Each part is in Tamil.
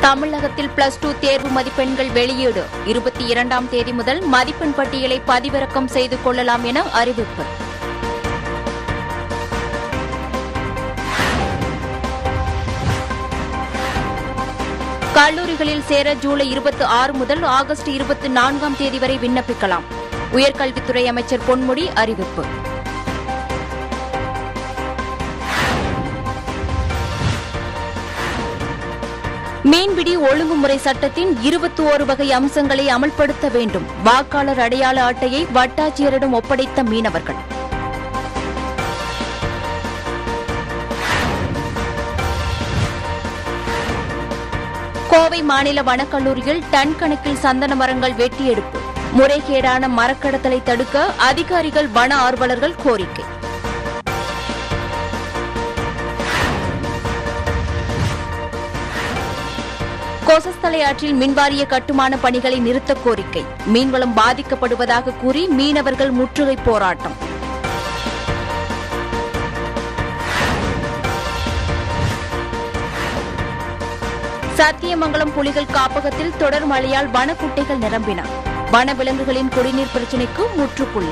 தமிழகத்தில் பிளஸ் டூ தேர்வு மதிப்பெண்கள் வெளியீடு இருபத்தி இரண்டாம் தேதி முதல் மதிப்பெண் பட்டியலை பதிவிறக்கம் செய்து கொள்ளலாம் என அறிவிப்பு கல்லூரிகளில் சேர ஜூலை இருபத்தி ஆறு முதல் ஆகஸ்ட் இருபத்தி நான்காம் தேதி வரை விண்ணப்பிக்கலாம் உயர்கல்வித்துறை அமைச்சர் பொன்முடி அறிவிப்பு மீன்பிடி ஒழுங்குமுறை சட்டத்தின் இருபத்தி ஓரு வகை அம்சங்களை அமல்படுத்த வேண்டும் வாக்காளர் அடையாள அட்டையை வட்டாட்சியரிடம் ஒப்படைத்த மீனவர்கள் கோவை மாநில வனக்கல்லூரியில் டன் கணக்கில் சந்தன மரங்கள் வெட்டி எடுப்பு முறைகேடான மரக்கடத்தலை தடுக்க அதிகாரிகள் வன ஆர்வலர்கள் கோரிக்கை கொசஸ்தலை ஆற்றில் மின்வாரிய கட்டுமான பணிகளை நிறுத்த கோரிக்கை மீன்வளம் பாதிக்கப்படுவதாக கூறி மீனவர்கள் முற்றுகை போராட்டம் சத்தியமங்கலம் புலிகள் காப்பகத்தில் தொடர் மழையால் வனக்குட்டைகள் நிரம்பின வனவிலங்குகளின் குடிநீர் பிரச்சினைக்கு முற்றுப்புள்ளி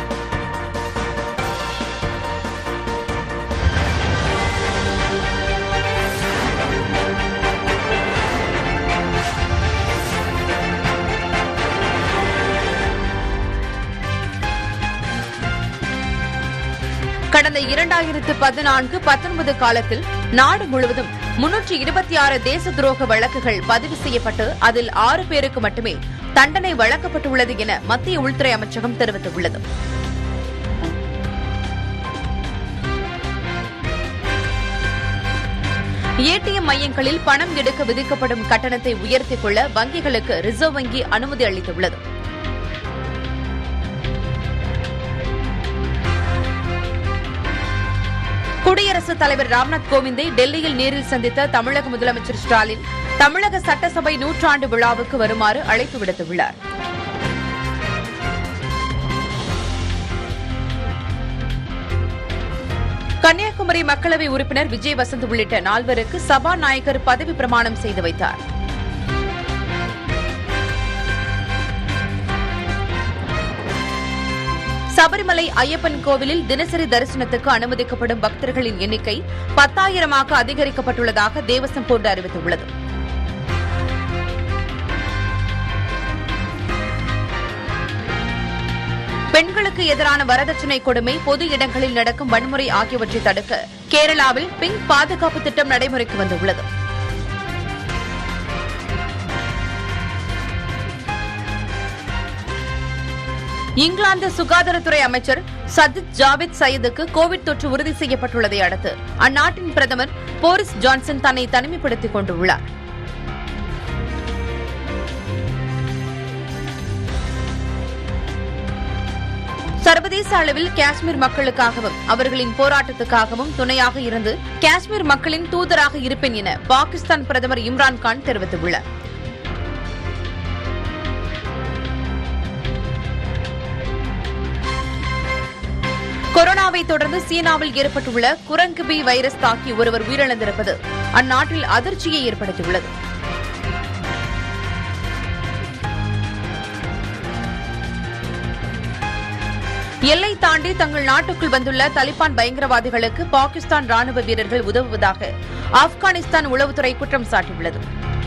கடந்த இரண்டாயிரத்து பதினான்கு பத்தொன்பது காலத்தில் நாடு முழுவதும் முன்னூற்றி இருபத்தி ஆறு தேச துரோக வழக்குகள் பதிவு செய்யப்பட்டு அதில் ஆறு பேருக்கு மட்டுமே தண்டனை வழங்கப்பட்டுள்ளது என மத்திய உள்துறை அமைச்சகம் தெரிவித்துள்ளது ஏடிஎம் மையங்களில் பணம் எடுக்க விதிக்கப்படும் கட்டணத்தை உயர்த்திக் கொள்ள வங்கிகளுக்கு ரிசர்வ் வங்கி அனுமதி அளித்துள்ளது குடியரசுத் தலைவர் ராம்நாத் கோவிந்தை டெல்லியில் நேரில் சந்தித்த தமிழக முதலமைச்சர் ஸ்டாலின் தமிழக சட்டசபை நூற்றாண்டு விழாவுக்கு வருமாறு அழைப்பு விடுத்துள்ளார் கன்னியாகுமரி மக்களவை உறுப்பினர் விஜய் வசந்த் உள்ளிட்ட நால்வருக்கு சபாநாயகர் பதவி பிரமாணம் செய்து வைத்தார் சபரிமலை ஐயப்பன் கோவிலில் தினசரி தரிசனத்துக்கு அனுமதிக்கப்படும் பக்தர்களின் எண்ணிக்கை பத்தாயிரமாக அதிகரிக்கப்பட்டுள்ளதாக தேவசம் போர்டு அறிவித்துள்ளது பெண்களுக்கு எதிரான வரதட்சணை கொடுமை பொது இடங்களில் நடக்கும் வன்முறை ஆகியவற்றை தடுக்க கேரளாவில் பிங்க் பாதுகாப்பு திட்டம் நடைமுறைக்கு வந்துள்ளது இங்கிலாந்து சுகாதாரத்துறை அமைச்சர் சஜித் ஜாவித் சயீதுக்கு கோவிட் தொற்று உறுதி செய்யப்பட்டுள்ளதை அடுத்து அந்நாட்டின் பிரதமர் போரிஸ் ஜான்சன் தன்னை தனிமைப்படுத்திக் கொண்டுள்ளார் சர்வதேச அளவில் காஷ்மீர் மக்களுக்காகவும் அவர்களின் போராட்டத்துக்காகவும் துணையாக இருந்து காஷ்மீர் மக்களின் தூதராக இருப்பேன் என பாகிஸ்தான் பிரதமர் இம்ரான்கான் தெரிவித்துள்ளார் கொரோனாவை தொடர்ந்து சீனாவில் ஏற்பட்டுள்ள குரங்கு பி வைரஸ் தாக்கி ஒருவர் உயிரிழந்திருப்பது அந்நாட்டில் அதிர்ச்சியை ஏற்படுத்தியுள்ளது எல்லை தாண்டி தங்கள் நாட்டுக்குள் வந்துள்ள தலிபான் பயங்கரவாதிகளுக்கு பாகிஸ்தான் ராணுவ வீரர்கள் உதவுவதாக ஆப்கானிஸ்தான் உளவுத்துறை குற்றம் சாட்டியுள்ளது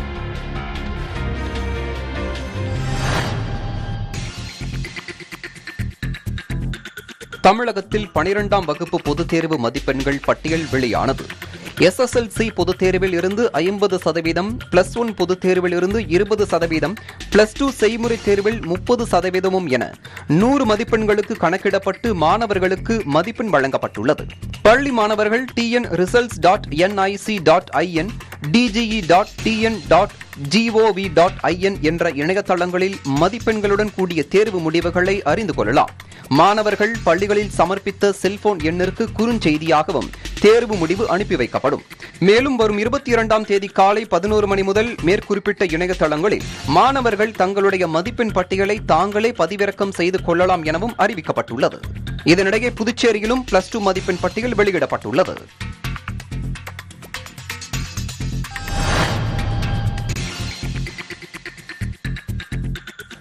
தமிழகத்தில் பனிரெண்டாம் வகுப்பு பொதுத் தேர்வு மதிப்பெண்கள் பட்டியல் வெளியானது எஸ்எஸ்எல்சி பொதுத் தேர்வில் இருந்து ஐம்பது சதவீதம் பிளஸ் ஒன் பொதுத் தேர்வில் இருந்து இருபது சதவீதம் பிளஸ் டூ செய்முறை தேர்வில் முப்பது சதவீதமும் என நூறு மதிப்பெண்களுக்கு கணக்கிடப்பட்டு மாணவர்களுக்கு மதிப்பெண் வழங்கப்பட்டுள்ளது பள்ளி மாணவர்கள் TN results dot NIC dot IN DGE dot TN dot GOV dot IN என்ற இணையதளங்களில் மதிப்பெண்களுடன் கூடிய தேர்வு முடிவுகளை அறிந்து கொள்ளலாம் மாணவர்கள் பள்ளிகளில் சமர்ப்பித்த செல்போன் எண்ணிற்கு குறுஞ்செய்தியாகவும் தேர்வு முடிவு அனுப்பி வைக்கப்படும் மேலும் வரும் இருபத்தி இரண்டாம் தேதி காலை பதினோரு மணி முதல் மேற்குறிப்பிட்ட இணையதளங்களில் மாணவர்கள் தங்களுடைய மதிப்பெண் பட்டியலை தாங்களே பதிவிறக்கம் செய்து கொள்ளலாம் எனவும் அறிவிக்கப்பட்டுள்ளது இதனிடையே புதுச்சேரியிலும் பிளஸ் டூ மதிப்பெண் பட்டியல் வெளியிடப்பட்டுள்ளது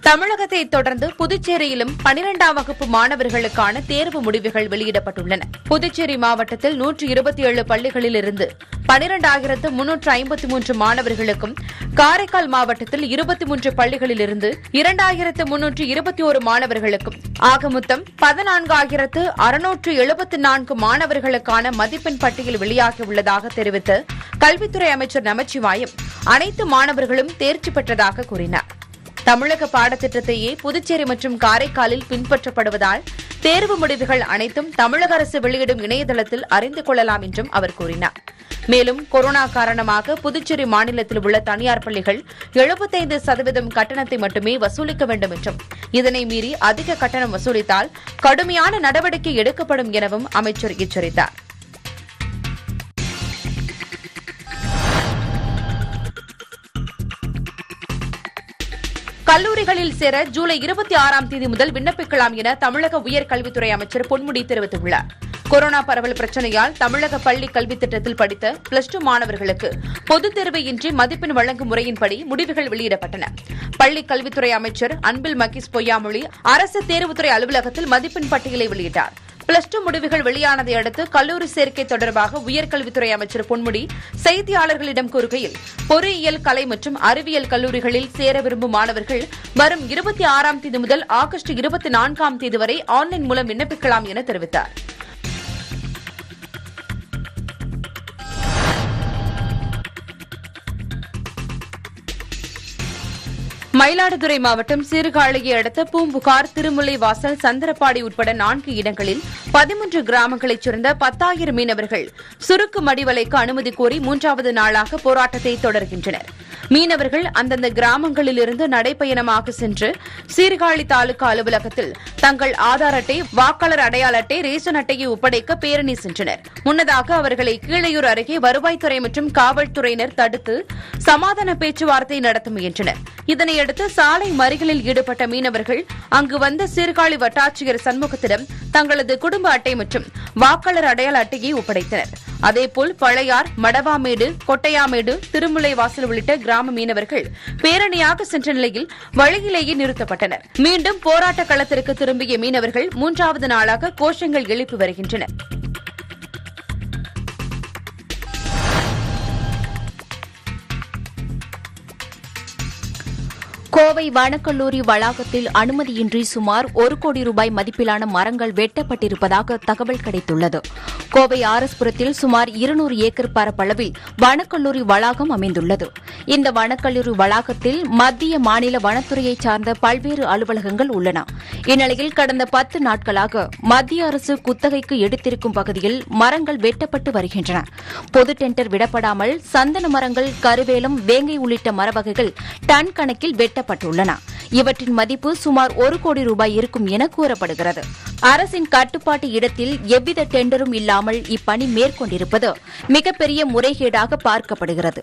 தமிழகத்தை தொடர்ந்து புதுச்சேரியிலும் பனிரெண்டாம் வகுப்பு மாணவர்களுக்கான தேர்வு முடிவுகள் வெளியிடப்பட்டுள்ளன புதுச்சேரி மாவட்டத்தில் நூற்று இருபத்தி ஏழு பள்ளிகளில் இருந்து பனிரெண்டாயிரத்து முன்னூற்று ஐம்பத்தி மூன்று மாணவர்களுக்கும் காரைக்கால் மாவட்டத்தில் இருபத்தி மூன்று பள்ளிகளில் இருந்து இரண்டாயிரத்து முன்னூற்று இருபத்தி ஒரு மாணவர்களுக்கும் ஆக மொத்தம் பதினான்காயிரத்து அறுநூற்று எழுபத்தி நான்கு மாணவர்களுக்கான மதிப்பெண் பட்டியல் வெளியாகியுள்ளதாக தெரிவித்த கல்வித்துறை அமைச்சர் நமச்சிவாயம் அனைத்து மாணவர்களும் தேர்ச்சி பெற்றதாக கூறினார் தமிழக பாடத்திட்டத்தையே புதுச்சேரி மற்றும் காரைக்காலில் பின்பற்றப்படுவதால் தேர்வு முடிவுகள் அனைத்தும் தமிழக அரசு வெளியிடும் இணையதளத்தில் அறிந்து கொள்ளலாம் என்றும் அவர் கூறினார் மேலும் கொரோனா காரணமாக புதுச்சேரி மாநிலத்தில் உள்ள தனியார் பள்ளிகள் எழுபத்தைந்து சதவீதம் கட்டணத்தை மட்டுமே வசூலிக்க வேண்டும் என்றும் இதனை மீறி அதிக கட்டணம் வசூலித்தால் கடுமையான நடவடிக்கை எடுக்கப்படும் எனவும் அமைச்சர் எச்சரித்தார் கல்லூரிகளில் சேர ஜூலை இருபத்தி ஆறாம் தேதி முதல் விண்ணப்பிக்கலாம் என தமிழக உயர்கல்வித்துறை அமைச்சர் பொன்முடி தெரிவித்துள்ளார் கொரோனா பரவல் பிரச்சனையால் தமிழக பள்ளி கல்வித் திட்டத்தில் படித்த பிளஸ் டூ மாணவர்களுக்கு பொதுத் தேர்வையின்றி மதிப்பெண் வழங்கும் முறையின்படி முடிவுகள் வெளியிடப்பட்டன பள்ளி கல்வித்துறை அமைச்சர் அன்பில் மகேஷ் பொய்யாமொழி அரசு தேர்வுத்துறை அலுவலகத்தில் மதிப்பெண் பட்டியலை வெளியிட்டார் பிளஸ் டூ முடிவுகள் வெளியானதை அடுத்து கல்லூரி சேர்க்கை தொடர்பாக உயர்கல்வித்துறை அமைச்சர் பொன்முடி செய்தியாளர்களிடம் கூறுகையில் பொறியியல் கலை மற்றும் அறிவியல் கல்லூரிகளில் சேர விரும்பும் மாணவர்கள் வரும் இருபத்தி ஆறாம் தேதி முதல் ஆகஸ்ட் இருபத்தி நான்காம் தேதி வரை ஆன்லைன் மூலம் விண்ணப்பிக்கலாம் என தெரிவித்தார் மயிலாடுதுறை மாவட்டம் சீர்காழியை அடுத்த பூம்புகார் திருமுல்லை வாசல் சந்திரப்பாடி உட்பட நான்கு இடங்களில் பதிமூன்று கிராமங்களைச் சேர்ந்த பத்தாயிரம் மீனவர்கள் சுருக்கு மடிவலைக்கு அனுமதி கோரி மூன்றாவது நாளாக போராட்டத்தை தொடர்கின்றனர் மீனவர்கள் அந்தந்த கிராமங்களிலிருந்து நடைப்பயணமாக சென்று சீர்காழி தாலுகா அலுவலகத்தில் தங்கள் ஆதார் அட்டை வாக்காளர் அடையாள அட்டை ரேஷன் அட்டையை ஒப்படைக்க பேரணி சென்றனர் முன்னதாக அவர்களை கீழையூர் அருகே வருவாய்த்துறை மற்றும் காவல்துறையினர் தடுத்து சமாதான பேச்சுவார்த்தை நடத்த முயன்றனர் இதனையடுத்து சாலை மறியலில் ஈடுபட்ட மீனவர்கள் அங்கு வந்த சீர்காழி வட்டாட்சியர் சண்முகத்திடம் தங்களது குடும்ப அட்டை மற்றும் வாக்காளர் அடையாள அட்டையை ஒப்படைத்தனர் அதேபோல் பழையார் மடவாமேடு கொட்டையாமேடு திருமுல்லை வாசல் உள்ளிட்ட கிராம மீனவர்கள் பேரணியாக சென்ற நிலையில் வழியிலேயே நிறுத்தப்பட்டனர் மீண்டும் போராட்ட களத்திற்கு திரும்பிய மீனவர்கள் மூன்றாவது நாளாக கோஷங்கள் எழுப்பி வருகின்றனர் கோவை வனக்கல்லூரி வளாகத்தில் அனுமதியின்றி சுமார் ஒரு கோடி ரூபாய் மதிப்பிலான மரங்கள் வெட்டப்பட்டிருப்பதாக தகவல் கிடைத்துள்ளது கோவை ஆரஸ்புரத்தில் சுமார் இருநூறு ஏக்கர் பரப்பளவில் வனக்கல்லூரி வளாகம் அமைந்துள்ளது இந்த வனக்கல்லூரி வளாகத்தில் மத்திய மாநில வனத்துறையைச் சார்ந்த பல்வேறு அலுவலகங்கள் உள்ளன இந்நிலையில் கடந்த பத்து நாட்களாக மத்திய அரசு குத்தகைக்கு எடுத்திருக்கும் பகுதியில் மரங்கள் வெட்டப்பட்டு வருகின்றன பொது டெண்டர் விடப்படாமல் சந்தன மரங்கள் கருவேலம் வேங்கை உள்ளிட்ட மர வகைகள் டன் கணக்கில் வெட்டப்பட்டுள்ளன இவற்றின் மதிப்பு சுமார் ஒரு கோடி ரூபாய் இருக்கும் என கூறப்படுகிறது அரசின் கட்டுப்பாட்டு இடத்தில் எவ்வித டெண்டரும் இல்லாமல் இப்பணி மேற்கொண்டிருப்பது மிகப்பெரிய முறைகேடாக பார்க்கப்படுகிறது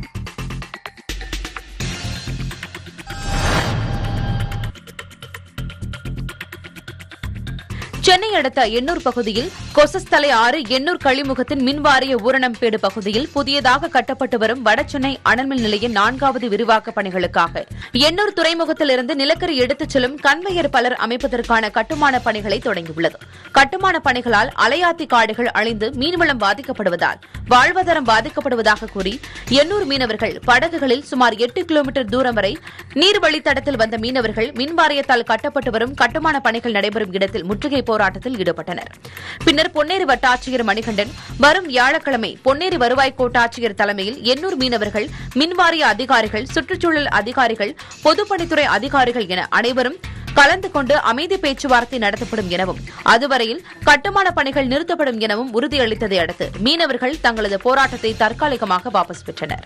சென்னை அடுத்த எண்ணூர் பகுதியில் கொசஸ்தலை ஆறு எண்ணூர் கழிமுகத்தின் மின்வாரிய ஊரணம்பேடு பகுதியில் புதியதாக கட்டப்பட்டு வரும் வடசென்னை அனல்மின் நிலைய நான்காவது விரிவாக்க பணிகளுக்காக எண்ணூர் துறைமுகத்திலிருந்து நிலக்கரி எடுத்துச் செல்லும் கன்வையர் பலர் அமைப்பதற்கான கட்டுமான பணிகளை தொடங்கியுள்ளது கட்டுமான பணிகளால் அலையாத்தி காடுகள் அழிந்து மீன்வளம் பாதிக்கப்படுவதால் வாழ்வாதாரம் பாதிக்கப்படுவதாக கூறி எண்ணூர் மீனவர்கள் படகுகளில் சுமார் எட்டு கிலோமீட்டர் தூரம் வரை நீர்வழித்தடத்தில் வந்த மீனவர்கள் மின்வாரியத்தால் கட்டப்பட்டு வரும் கட்டுமான பணிகள் நடைபெறும் இடத்தில் முற்றுகை போராட்டத்தில் ஈடுபட்டனர் பின்னர் பொன்னேரி வட்டாட்சியர் மணிகண்டன் வரும் வியாழக்கிழமை பொன்னேரி வருவாய் கோட்டாட்சியர் தலைமையில் எண்ணூர் மீனவர்கள் மின்வாரிய அதிகாரிகள் சுற்றுச்சூழல் அதிகாரிகள் பொதுப்பணித்துறை அதிகாரிகள் என அனைவரும் கலந்து கொண்டு அமைதி பேச்சுவார்த்தை நடத்தப்படும் எனவும் அதுவரையில் கட்டுமான பணிகள் நிறுத்தப்படும் எனவும் உறுதியளித்ததை அடுத்து மீனவர்கள் தங்களது போராட்டத்தை தற்காலிகமாக வாபஸ் பெற்றனர்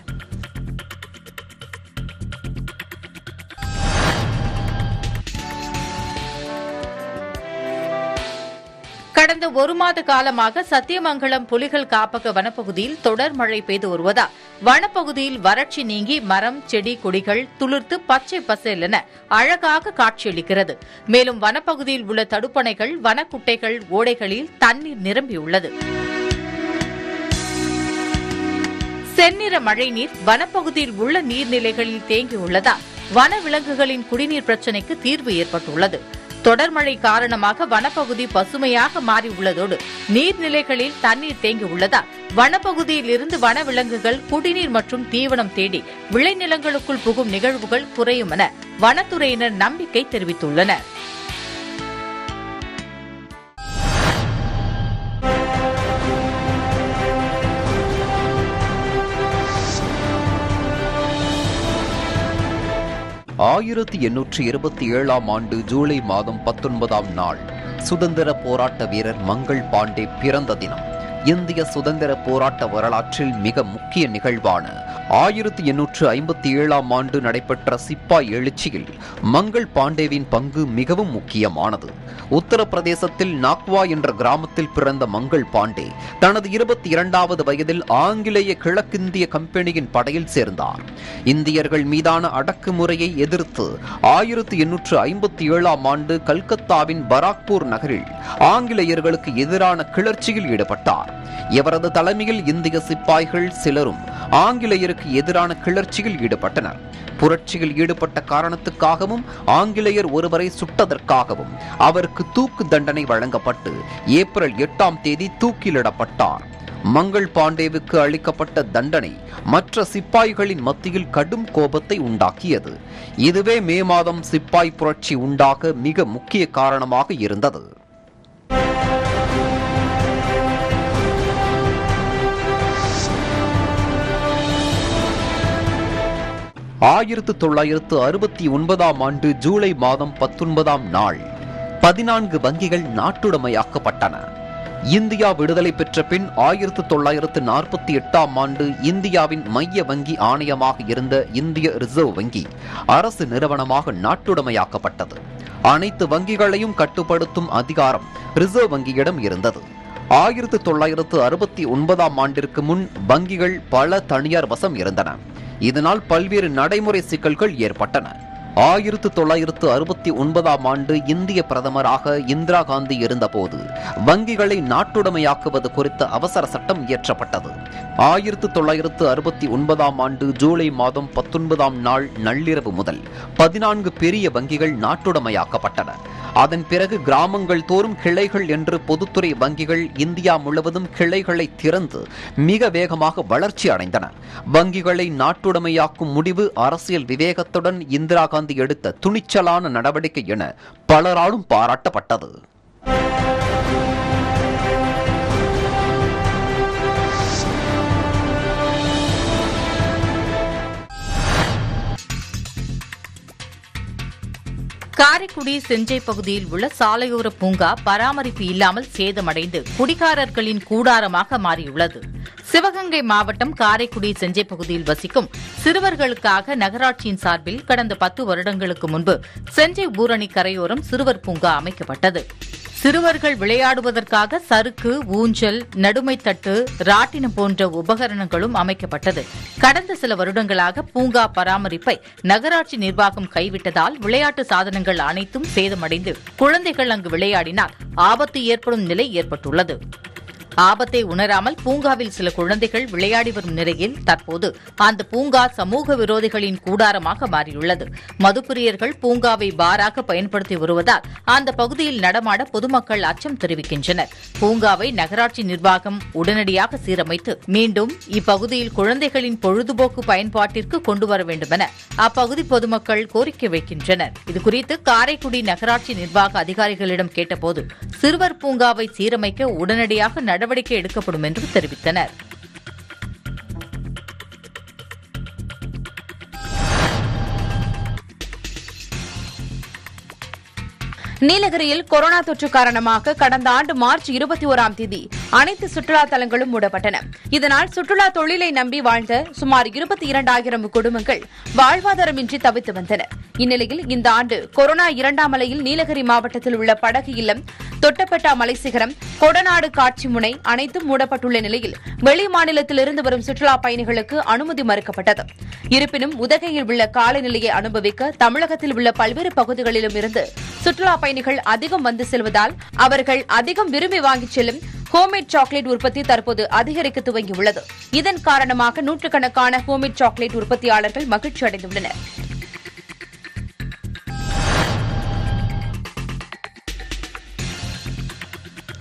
கடந்த ஒரு மாத காலமாக சத்தியமங்கலம் புலிகள் காப்பக வனப்பகுதியில் தொடர் மழை பெய்து வருவதால் வனப்பகுதியில் வறட்சி நீங்கி மரம் செடி கொடிகள் துளிர்த்து பச்சை பசேல் என அழகாக காட்சியளிக்கிறது மேலும் வனப்பகுதியில் உள்ள தடுப்பணைகள் வனக்குட்டைகள் ஓடைகளில் தண்ணீர் நிரம்பியுள்ளது செந்நிற மழைநீர் வனப்பகுதியில் உள்ள நீர்நிலைகளில் தேங்கியுள்ளதால் வனவிலங்குகளின் குடிநீர் பிரச்சினைக்கு தீர்வு ஏற்பட்டுள்ளது தொடர் மழை காரணமாக வனப்பகுதி பசுமையாக மாறியுள்ளதோடு நீர்நிலைகளில் தண்ணீர் தேங்கி உள்ளதால் வனப்பகுதியில் இருந்து வனவிலங்குகள் குடிநீர் மற்றும் தீவனம் தேடி விளைநிலங்களுக்குள் புகும் நிகழ்வுகள் குறையும் என வனத்துறையினர் நம்பிக்கை தெரிவித்துள்ளனர் ஆயிரத்தி எண்ணூற்றி இருபத்தி ஏழாம் ஆண்டு ஜூலை மாதம் பத்தொன்பதாம் நாள் சுதந்திர போராட்ட வீரர் மங்கள் பாண்டே பிறந்த தினம் இந்திய சுதந்திர போராட்ட வரலாற்றில் மிக முக்கிய நிகழ்வான ஆயிரத்தி எண்ணூற்று ஐம்பத்தி ஏழாம் ஆண்டு நடைபெற்ற சிப்பாய் எழுச்சியில் மங்கள் பாண்டேவின் பங்கு மிகவும் முக்கியமானது உத்தரப்பிரதேசத்தில் நாக்வா என்ற கிராமத்தில் பிறந்த மங்கள் பாண்டே தனது இருபத்தி இரண்டாவது வயதில் ஆங்கிலேய கிழக்கிந்திய கம்பெனியின் படையில் சேர்ந்தார் இந்தியர்கள் மீதான அடக்குமுறையை எதிர்த்து ஆயிரத்தி எண்ணூற்று ஐம்பத்தி ஏழாம் ஆண்டு கல்கத்தாவின் பராக்பூர் நகரில் ஆங்கிலேயர்களுக்கு எதிரான கிளர்ச்சியில் ஈடுபட்டார் இவரது தலைமையில் இந்திய சிப்பாய்கள் சிலரும் ஆங்கிலேயருக்கு எதிரான கிளர்ச்சியில் ஈடுபட்டனர் புரட்சியில் ஈடுபட்ட காரணத்துக்காகவும் ஆங்கிலேயர் ஒருவரை சுட்டதற்காகவும் அவருக்கு தூக்கு தண்டனை வழங்கப்பட்டு ஏப்ரல் எட்டாம் தேதி தூக்கிலிடப்பட்டார் மங்கள் பாண்டேவுக்கு அளிக்கப்பட்ட தண்டனை மற்ற சிப்பாய்களின் மத்தியில் கடும் கோபத்தை உண்டாக்கியது இதுவே மே மாதம் சிப்பாய் புரட்சி உண்டாக மிக முக்கிய காரணமாக இருந்தது ஆயிரத்து தொள்ளாயிரத்து அறுபத்தி ஒன்பதாம் ஆண்டு ஜூலை மாதம் பத்தொன்பதாம் நாள் பதினான்கு வங்கிகள் நாட்டுடைமையாக்கப்பட்டன இந்தியா விடுதலை பெற்ற பின் ஆயிரத்து தொள்ளாயிரத்து நாற்பத்தி எட்டாம் ஆண்டு இந்தியாவின் மைய வங்கி ஆணையமாக இருந்த இந்திய ரிசர்வ் வங்கி அரசு நிறுவனமாக நாட்டுடைமையாக்கப்பட்டது அனைத்து வங்கிகளையும் கட்டுப்படுத்தும் அதிகாரம் ரிசர்வ் வங்கியிடம் இருந்தது ஆயிரத்து தொள்ளாயிரத்து அறுபத்தி ஒன்பதாம் ஆண்டிற்கு முன் வங்கிகள் பல தனியார் வசம் இருந்தன இதனால் பல்வேறு நடைமுறை சிக்கல்கள் ஏற்பட்டன ஆயிரத்து தொள்ளாயிரத்து அறுபத்தி ஒன்பதாம் ஆண்டு இந்திய பிரதமராக இந்திரா காந்தி இருந்தபோது வங்கிகளை நாட்டுடைமையாக்குவது குறித்த அவசர சட்டம் இயற்றப்பட்டது ஆயிரத்து தொள்ளாயிரத்து அறுபத்தி ஒன்பதாம் ஆண்டு ஜூலை மாதம் பத்தொன்பதாம் நாள் நள்ளிரவு முதல் பதினான்கு பெரிய வங்கிகள் நாட்டுடைமையாக்கப்பட்டன அதன் பிறகு கிராமங்கள் தோறும் கிளைகள் என்று பொதுத்துறை வங்கிகள் இந்தியா முழுவதும் கிளைகளை திறந்து மிக வேகமாக வளர்ச்சி அடைந்தன வங்கிகளை நாட்டுடைமையாக்கும் முடிவு அரசியல் விவேகத்துடன் இந்திரா காந்தி எடுத்த துணிச்சலான நடவடிக்கை என பலராலும் பாராட்டப்பட்டது காரைக்குடி செஞ்சை பகுதியில் உள்ள சாலையோர பூங்கா பராமரிப்பு இல்லாமல் சேதமடைந்து குடிகாரர்களின் கூடாரமாக மாறியுள்ளது சிவகங்கை மாவட்டம் காரைக்குடி செஞ்சை பகுதியில் வசிக்கும் சிறுவர்களுக்காக நகராட்சியின் சார்பில் கடந்த பத்து வருடங்களுக்கு முன்பு செஞ்சை ஊரணி கரையோரம் சிறுவர் பூங்கா அமைக்கப்பட்டது சிறுவர்கள் விளையாடுவதற்காக சறுக்கு ஊஞ்சல் நடுமைத்தட்டு ராட்டினம் போன்ற உபகரணங்களும் அமைக்கப்பட்டது கடந்த சில வருடங்களாக பூங்கா பராமரிப்பை நகராட்சி நிர்வாகம் கைவிட்டதால் விளையாட்டு சாதனங்கள் அனைத்தும் சேதமடைந்து குழந்தைகள் அங்கு விளையாடினால் ஆபத்து ஏற்படும் நிலை ஏற்பட்டுள்ளது ஆபத்தை உணராமல் பூங்காவில் சில குழந்தைகள் விளையாடி வரும் நிலையில் தற்போது அந்த பூங்கா சமூக விரோதிகளின் கூடாரமாக மாறியுள்ளது மதுப்பிரியர்கள் பூங்காவை பாராக பயன்படுத்தி வருவதால் அந்த பகுதியில் நடமாட பொதுமக்கள் அச்சம் தெரிவிக்கின்றனர் பூங்காவை நகராட்சி நிர்வாகம் உடனடியாக சீரமைத்து மீண்டும் இப்பகுதியில் குழந்தைகளின் பொழுதுபோக்கு பயன்பாட்டிற்கு கொண்டு வர வேண்டுமென அப்பகுதி பொதுமக்கள் கோரிக்கை வைக்கின்றனர் இதுகுறித்து காரைக்குடி நகராட்சி நிர்வாக அதிகாரிகளிடம் கேட்டபோது சிறுவர் பூங்காவை சீரமைக்க உடனடியாக நடவடிக்கை எடுக்கப்படும் என்று தெரிவித்தனர் நீலகிரியில் கொரோனா தொற்று காரணமாக கடந்த ஆண்டு மார்ச் இருபத்தி ஓராம் தேதி அனைத்து சுற்றுலா தலங்களும் மூடப்பட்டன இதனால் சுற்றுலா தொழிலை நம்பி வாழ்ந்த சுமார் இருபத்தி இரண்டாயிரம் குடும்பங்கள் வாழ்வாதாரமின்றி தவித்து வந்தன இந்நிலையில் இந்த ஆண்டு கொரோனா இரண்டாம் அலையில் நீலகிரி மாவட்டத்தில் உள்ள படகு இல்லம் தொட்டப்பட்டா மலைசிகரம் கொடநாடு காட்சி முனை அனைத்தும் மூடப்பட்டுள்ள நிலையில் வெளி மாநிலத்திலிருந்து வரும் சுற்றுலா பயணிகளுக்கு அனுமதி மறுக்கப்பட்டது இருப்பினும் உதகையில் உள்ள காலநிலையை அனுபவிக்க தமிழகத்தில் உள்ள பல்வேறு பகுதிகளிலும் இருந்து சுற்றுலா பயணிகள் அதிகம் வந்து செல்வதால் அவர்கள் அதிகம் விரும்பி வாங்கிச் செல்லும் ஹோம்மேட் சாக்லேட் உற்பத்தி தற்போது அதிகரிக்க துவங்கியுள்ளது இதன் காரணமாக நூற்றுக்கணக்கான ஹோம்மேட் சாக்லேட் உற்பத்தியாளர்கள் மகிழ்ச்சி அடைந்துள்ளனர்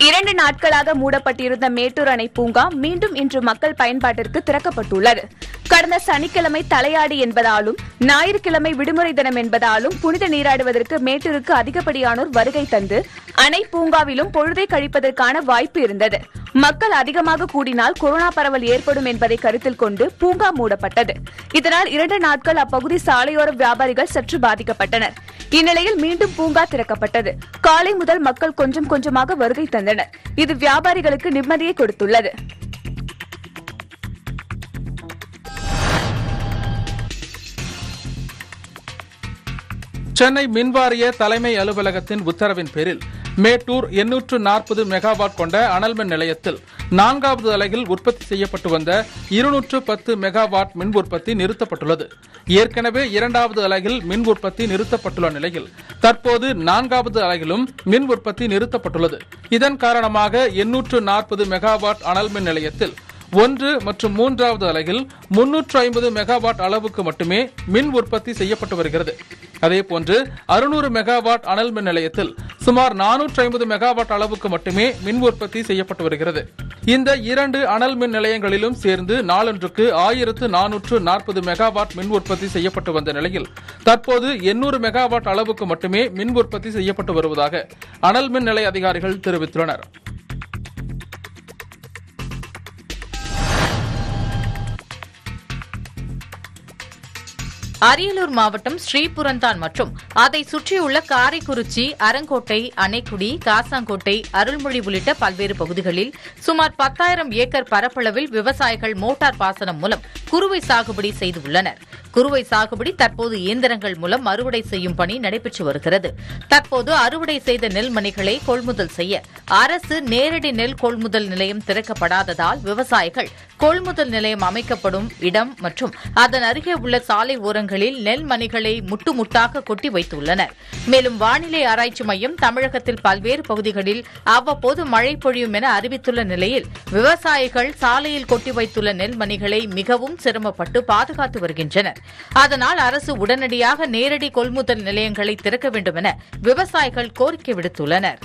இரண்டு நாட்களாக மூடப்பட்டிருந்த மேட்டூர் அணை பூங்கா மீண்டும் இன்று மக்கள் பயன்பாட்டிற்கு திறக்கப்பட்டுள்ளது கடந்த சனிக்கிழமை தலையாடி என்பதாலும் ஞாயிற்றுக்கிழமை விடுமுறை தினம் என்பதாலும் புனித நீராடுவதற்கு மேட்டூருக்கு அதிகப்படியானோர் வருகை தந்து அணை பூங்காவிலும் பொழுதை கழிப்பதற்கான வாய்ப்பு இருந்தது மக்கள் அதிகமாக கூடினால் கொரோனா பரவல் ஏற்படும் என்பதை கருத்தில் கொண்டு பூங்கா மூடப்பட்டது இதனால் இரண்டு நாட்கள் அப்பகுதி சாலையோர வியாபாரிகள் சற்று பாதிக்கப்பட்டனர் இந்நிலையில் மீண்டும் பூங்கா திறக்கப்பட்டது காலை முதல் மக்கள் கொஞ்சம் கொஞ்சமாக வருகை தந்தனர் இது வியாபாரிகளுக்கு நிம்மதியை கொடுத்துள்ளது சென்னை மின்வாரிய தலைமை அலுவலகத்தின் உத்தரவின் பேரில் மேட்டூர் எண்ணூற்று நாற்பது மெகாவாட் கொண்ட அனல்மின் நிலையத்தில் நான்காவது அலகில் உற்பத்தி செய்யப்பட்டு வந்த இருநூற்று பத்து மெகாவாட் மின் உற்பத்தி நிறுத்தப்பட்டுள்ளது ஏற்கனவே இரண்டாவது அலகில் மின் உற்பத்தி நிறுத்தப்பட்டுள்ள நிலையில் தற்போது நான்காவது அலகிலும் மின் உற்பத்தி நிறுத்தப்பட்டுள்ளது இதன் காரணமாக எண்ணூற்று நாற்பது மெகாவாட் அனல்மின் நிலையத்தில் ஒன்று மற்றும் மூன்றாவது அலகில் முன்னூற்று ஐம்பது மெகாவாட் அளவுக்கு மட்டுமே மின் உற்பத்தி செய்யப்பட்டு வருகிறது அதேபோன்று அறுநூறு மெகாவாட் அனல் மின் நிலையத்தில் சுமார் நானூற்று ஐம்பது மெகாவாட் அளவுக்கு மட்டுமே மின் உற்பத்தி செய்யப்பட்டு வருகிறது இந்த இரண்டு அனல் மின் நிலையங்களிலும் சேர்ந்து நாளொன்றுக்கு ஆயிரத்து நானூற்று நாற்பது மெகாவாட் மின் உற்பத்தி செய்யப்பட்டு வந்த நிலையில் தற்போது எண்ணூறு மெகாவாட் அளவுக்கு மட்டுமே மின் உற்பத்தி செய்யப்பட்டு வருவதாக அனல் மின் நிலைய அதிகாரிகள் தெரிவித்துள்ளனர் அரியலூர் மாவட்டம் ஸ்ரீபுரந்தான் மற்றும் அதை சுற்றியுள்ள காரைக்குறிச்சி அரங்கோட்டை அணைக்குடி காசாங்கோட்டை அருள்மொழி உள்ளிட்ட பல்வேறு பகுதிகளில் சுமார் பத்தாயிரம் ஏக்கர் பரப்பளவில் விவசாயிகள் மோட்டார் பாசனம் மூலம் குறுவை சாகுபடி செய்துள்ளனர் குறுவை சாகுபடி தற்போது இயந்திரங்கள் மூலம் அறுவடை செய்யும் பணி நடைபெற்று வருகிறது தற்போது அறுவடை செய்த நெல் மணிகளை கொள்முதல் செய்ய அரசு நேரடி நெல் கொள்முதல் நிலையம் திறக்கப்படாததால் விவசாயிகள் கொள்முதல் நிலையம் அமைக்கப்படும் இடம் மற்றும் அதன் அருகே உள்ள சாலை ஓரங்களில் நெல் மணிகளை முட்டு முட்டாக கொட்டி வைத்துள்ளனர் மேலும் வானிலை ஆராய்ச்சி மையம் தமிழகத்தில் பல்வேறு பகுதிகளில் அவ்வப்போது மழை பொழியும் என அறிவித்துள்ள நிலையில் விவசாயிகள் சாலையில் கொட்டி வைத்துள்ள நெல் மணிகளை மிகவும் சிரமப்பட்டு பாதுகாத்து வருகின்றனர் அதனால் அரசு உடனடியாக நேரடி கொள்முதல் நிலையங்களை திறக்க வேண்டும் என விவசாயிகள் கோரிக்கை விடுத்துள்ளனர்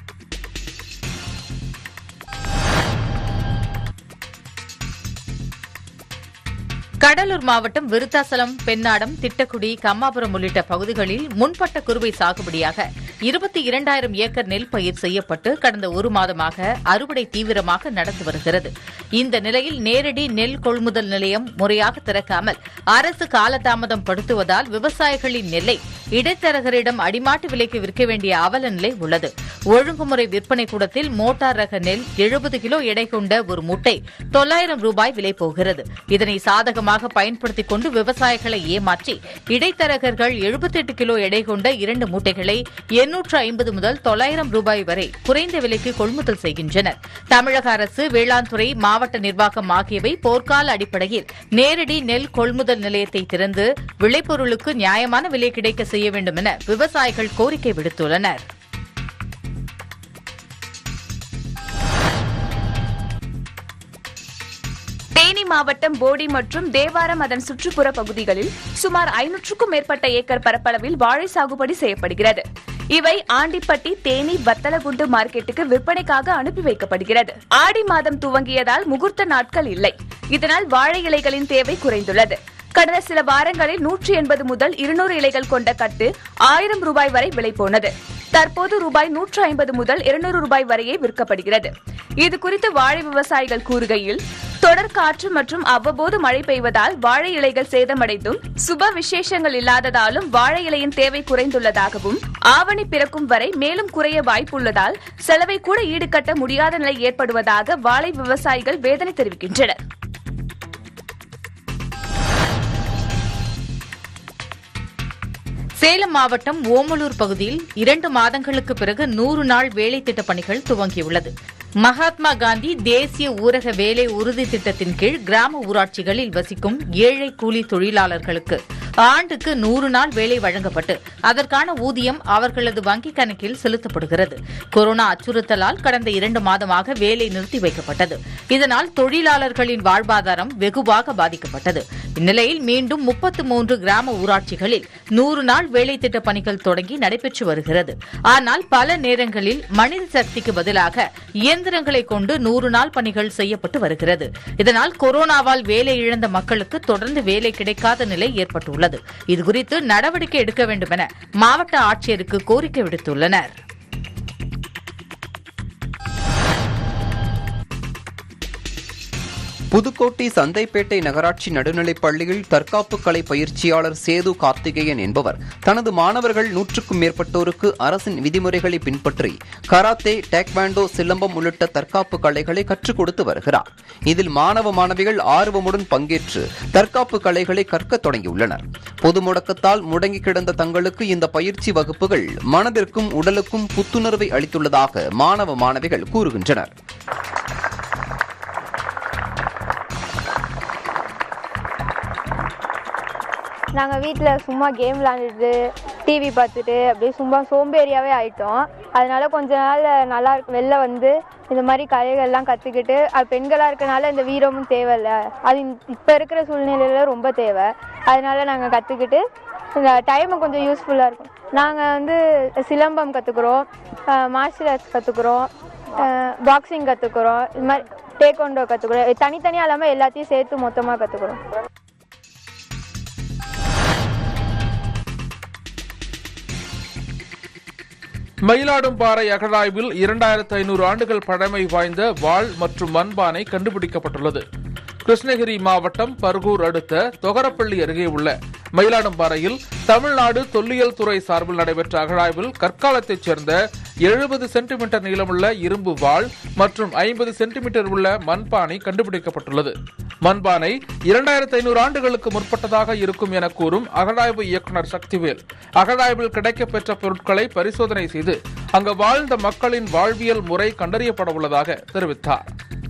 கடலூர் மாவட்டம் விருத்தாசலம் பெண்ணாடம் திட்டக்குடி கம்மாபுரம் உள்ளிட்ட பகுதிகளில் முன்பட்ட குறுவை சாகுபடியாக இருபத்தி இரண்டாயிரம் ஏக்கர் நெல் பயிர் செய்யப்பட்டு கடந்த ஒரு மாதமாக அறுவடை தீவிரமாக நடந்து வருகிறது இந்த நிலையில் நேரடி நெல் கொள்முதல் நிலையம் முறையாக திறக்காமல் அரசு காலதாமதம் படுத்துவதால் விவசாயிகளின் நெல்லை இடைத்தரகரிடம் அடிமாட்டு விலைக்கு விற்க வேண்டிய அவல நிலை உள்ளது ஒழுங்குமுறை விற்பனை கூடத்தில் மோட்டார் ரக நெல் எழுபது கிலோ எடை கொண்ட ஒரு முட்டை தொள்ளாயிரம் ரூபாய் விலை போகிறது இதனை சாதகமாக பயன்படுத்திக் கொண்டு விவசாயிகளை ஏமாற்றி இடைத்தரகர்கள் 78 கிலோ எடை கொண்ட இரண்டு மூட்டைகளை எண்ணூற்று ஐம்பது முதல் தொள்ளாயிரம் ரூபாய் வரை குறைந்த விலைக்கு கொள்முதல் செய்கின்றனர் தமிழக அரசு வேளாண் துறை மாவட்ட நிர்வாகம் ஆகியவை போர்க்கால அடிப்படையில் நேரடி நெல் கொள்முதல் நிலையத்தை திறந்து விளைபொருளுக்கு நியாயமான விலை கிடைக்க செய்ய வேண்டும் என விவசாயிகள் கோரிக்கை விடுத்துள்ளனர் தேனி மாவட்டம் போடி மற்றும் தேவாரம் அதன் சுற்றுப்புற பகுதிகளில் சுமார் ஐநூற்றுக்கும் மேற்பட்ட ஏக்கர் பரப்பளவில் வாழை சாகுபடி செய்யப்படுகிறது இவை ஆண்டிப்பட்டி தேனி வத்தலகுண்டு மார்க்கெட்டுக்கு விற்பனைக்காக அனுப்பி வைக்கப்படுகிறது ஆடி மாதம் துவங்கியதால் முகூர்த்த நாட்கள் இல்லை இதனால் வாழை இலைகளின் தேவை குறைந்துள்ளது கடந்த சில வாரங்களில் நூற்றி எண்பது முதல் இருநூறு இலைகள் கொண்ட கட்டு ஆயிரம் ரூபாய் வரை விலை போனது தற்போது ரூபாய் நூற்று ஐம்பது முதல் இருநூறு ரூபாய் வரையே விற்கப்படுகிறது இது குறித்து வாழை விவசாயிகள் கூறுகையில் தொடர் காற்று மற்றும் அவ்வப்போது மழை பெய்வதால் வாழை இலைகள் சேதமடைந்தும் சுப விசேஷங்கள் இல்லாததாலும் வாழை இலையின் தேவை குறைந்துள்ளதாகவும் ஆவணி பிறக்கும் வரை மேலும் குறைய வாய்ப்புள்ளதால் செலவை கூட ஈடுகட்ட முடியாத நிலை ஏற்படுவதாக வாழை விவசாயிகள் வேதனை தெரிவிக்கின்றனர் சேலம் மாவட்டம் ஓமலூர் பகுதியில் இரண்டு மாதங்களுக்கு பிறகு நூறு நாள் வேலை திட்ட பணிகள் துவங்கியுள்ளது மகாத்மா காந்தி தேசிய ஊரக வேலை உறுதி திட்டத்தின் கீழ் கிராம ஊராட்சிகளில் வசிக்கும் ஏழை கூலி தொழிலாளர்களுக்கு ஆண்டுக்கு நூறு நாள் வேலை வழங்கப்பட்டு அதற்கான ஊதியம் அவர்களது வங்கிக் கணக்கில் செலுத்தப்படுகிறது கொரோனா அச்சுறுத்தலால் கடந்த இரண்டு மாதமாக வேலை நிறுத்தி வைக்கப்பட்டது இதனால் தொழிலாளர்களின் வாழ்வாதாரம் வெகுவாக பாதிக்கப்பட்டது இந்நிலையில் மீண்டும் முப்பத்து மூன்று கிராம ஊராட்சிகளில் நூறு நாள் வேலை திட்ட பணிகள் தொடங்கி நடைபெற்று வருகிறது ஆனால் பல நேரங்களில் மனித சக்திக்கு பதிலாக இயந்திரங்களை கொண்டு நூறு நாள் பணிகள் செய்யப்பட்டு வருகிறது இதனால் கொரோனாவால் வேலை இழந்த மக்களுக்கு தொடர்ந்து வேலை கிடைக்காத நிலை ஏற்பட்டுள்ளது இதுகுறித்து நடவடிக்கை எடுக்க வேண்டும் என மாவட்ட ஆட்சியருக்கு கோரிக்கை விடுத்துள்ளனர் புதுக்கோட்டை சந்தைப்பேட்டை நகராட்சி நடுநிலைப் பள்ளியில் தற்காப்பு கலை பயிற்சியாளர் சேது கார்த்திகேயன் என்பவர் தனது மாணவர்கள் நூற்றுக்கும் மேற்பட்டோருக்கு அரசின் விதிமுறைகளை பின்பற்றி கராத்தே டேக்வாண்டோ சிலம்பம் உள்ளிட்ட தற்காப்பு கலைகளை கற்றுக் கொடுத்து வருகிறார் இதில் மாணவ மாணவிகள் ஆர்வமுடன் பங்கேற்று தற்காப்பு கலைகளை கற்கத் தொடங்கியுள்ளனர் பொது முடக்கத்தால் முடங்கி கிடந்த தங்களுக்கு இந்த பயிற்சி வகுப்புகள் மனதிற்கும் உடலுக்கும் புத்துணர்வை அளித்துள்ளதாக மாணவ மாணவிகள் கூறுகின்றனர் நாங்கள் வீட்டில் சும்மா கேம் விளாண்டுட்டு டிவி பார்த்துட்டு அப்படியே சும்மா சோம்பேறியாகவே ஆயிட்டோம் அதனால கொஞ்ச நாள் நல்லா இருக்கு வெளில வந்து இந்த மாதிரி கலைகள்லாம் கற்றுக்கிட்டு அது பெண்களாக இருக்கனால இந்த வீரமும் தேவையில்ல அது இப்போ இருக்கிற சூழ்நிலையில் ரொம்ப தேவை அதனால நாங்கள் கற்றுக்கிட்டு இந்த டைமை கொஞ்சம் யூஸ்ஃபுல்லாக இருக்கும் நாங்கள் வந்து சிலம்பம் கற்றுக்குறோம் மார்ஷியல் ஆர்ட்ஸ் கற்றுக்குறோம் பாக்ஸிங் கற்றுக்குறோம் இது மாதிரி டேக்கொண்டோ கற்றுக்குறோம் தனித்தனியாக இல்லாமல் எல்லாத்தையும் சேர்த்து மொத்தமாக கற்றுக்குறோம் மயிலாடும்பாறை அகழாய்வில் இரண்டாயிரத்து ஐநூறு ஆண்டுகள் பழமை வாய்ந்த வாள் மற்றும் மண்பானை கண்டுபிடிக்கப்பட்டுள்ளது கிருஷ்ணகிரி மாவட்டம் பர்கூர் அடுத்த தொகரப்பள்ளி அருகே உள்ள மயிலாடும்பாறையில் தமிழ்நாடு தொல்லியல் துறை சார்பில் நடைபெற்ற அகழாய்வில் கற்காலத்தைச் சேர்ந்த எழுபது சென்டிமீட்டர் நீளமுள்ள இரும்பு வாள் மற்றும் ஐம்பது சென்டிமீட்டர் உள்ள மண்பானை கண்டுபிடிக்கப்பட்டுள்ளது மண்பானை இரண்டாயிரத்து ஐநூறு ஆண்டுகளுக்கு முற்பட்டதாக இருக்கும் என கூறும் அகழாய்வு இயக்குநர் சக்திவேல் அகழாய்வில் கிடைக்கப்பெற்ற பொருட்களை பரிசோதனை செய்து அங்கு வாழ்ந்த மக்களின் வாழ்வியல் முறை கண்டறியப்பட உள்ளதாக தெரிவித்தார்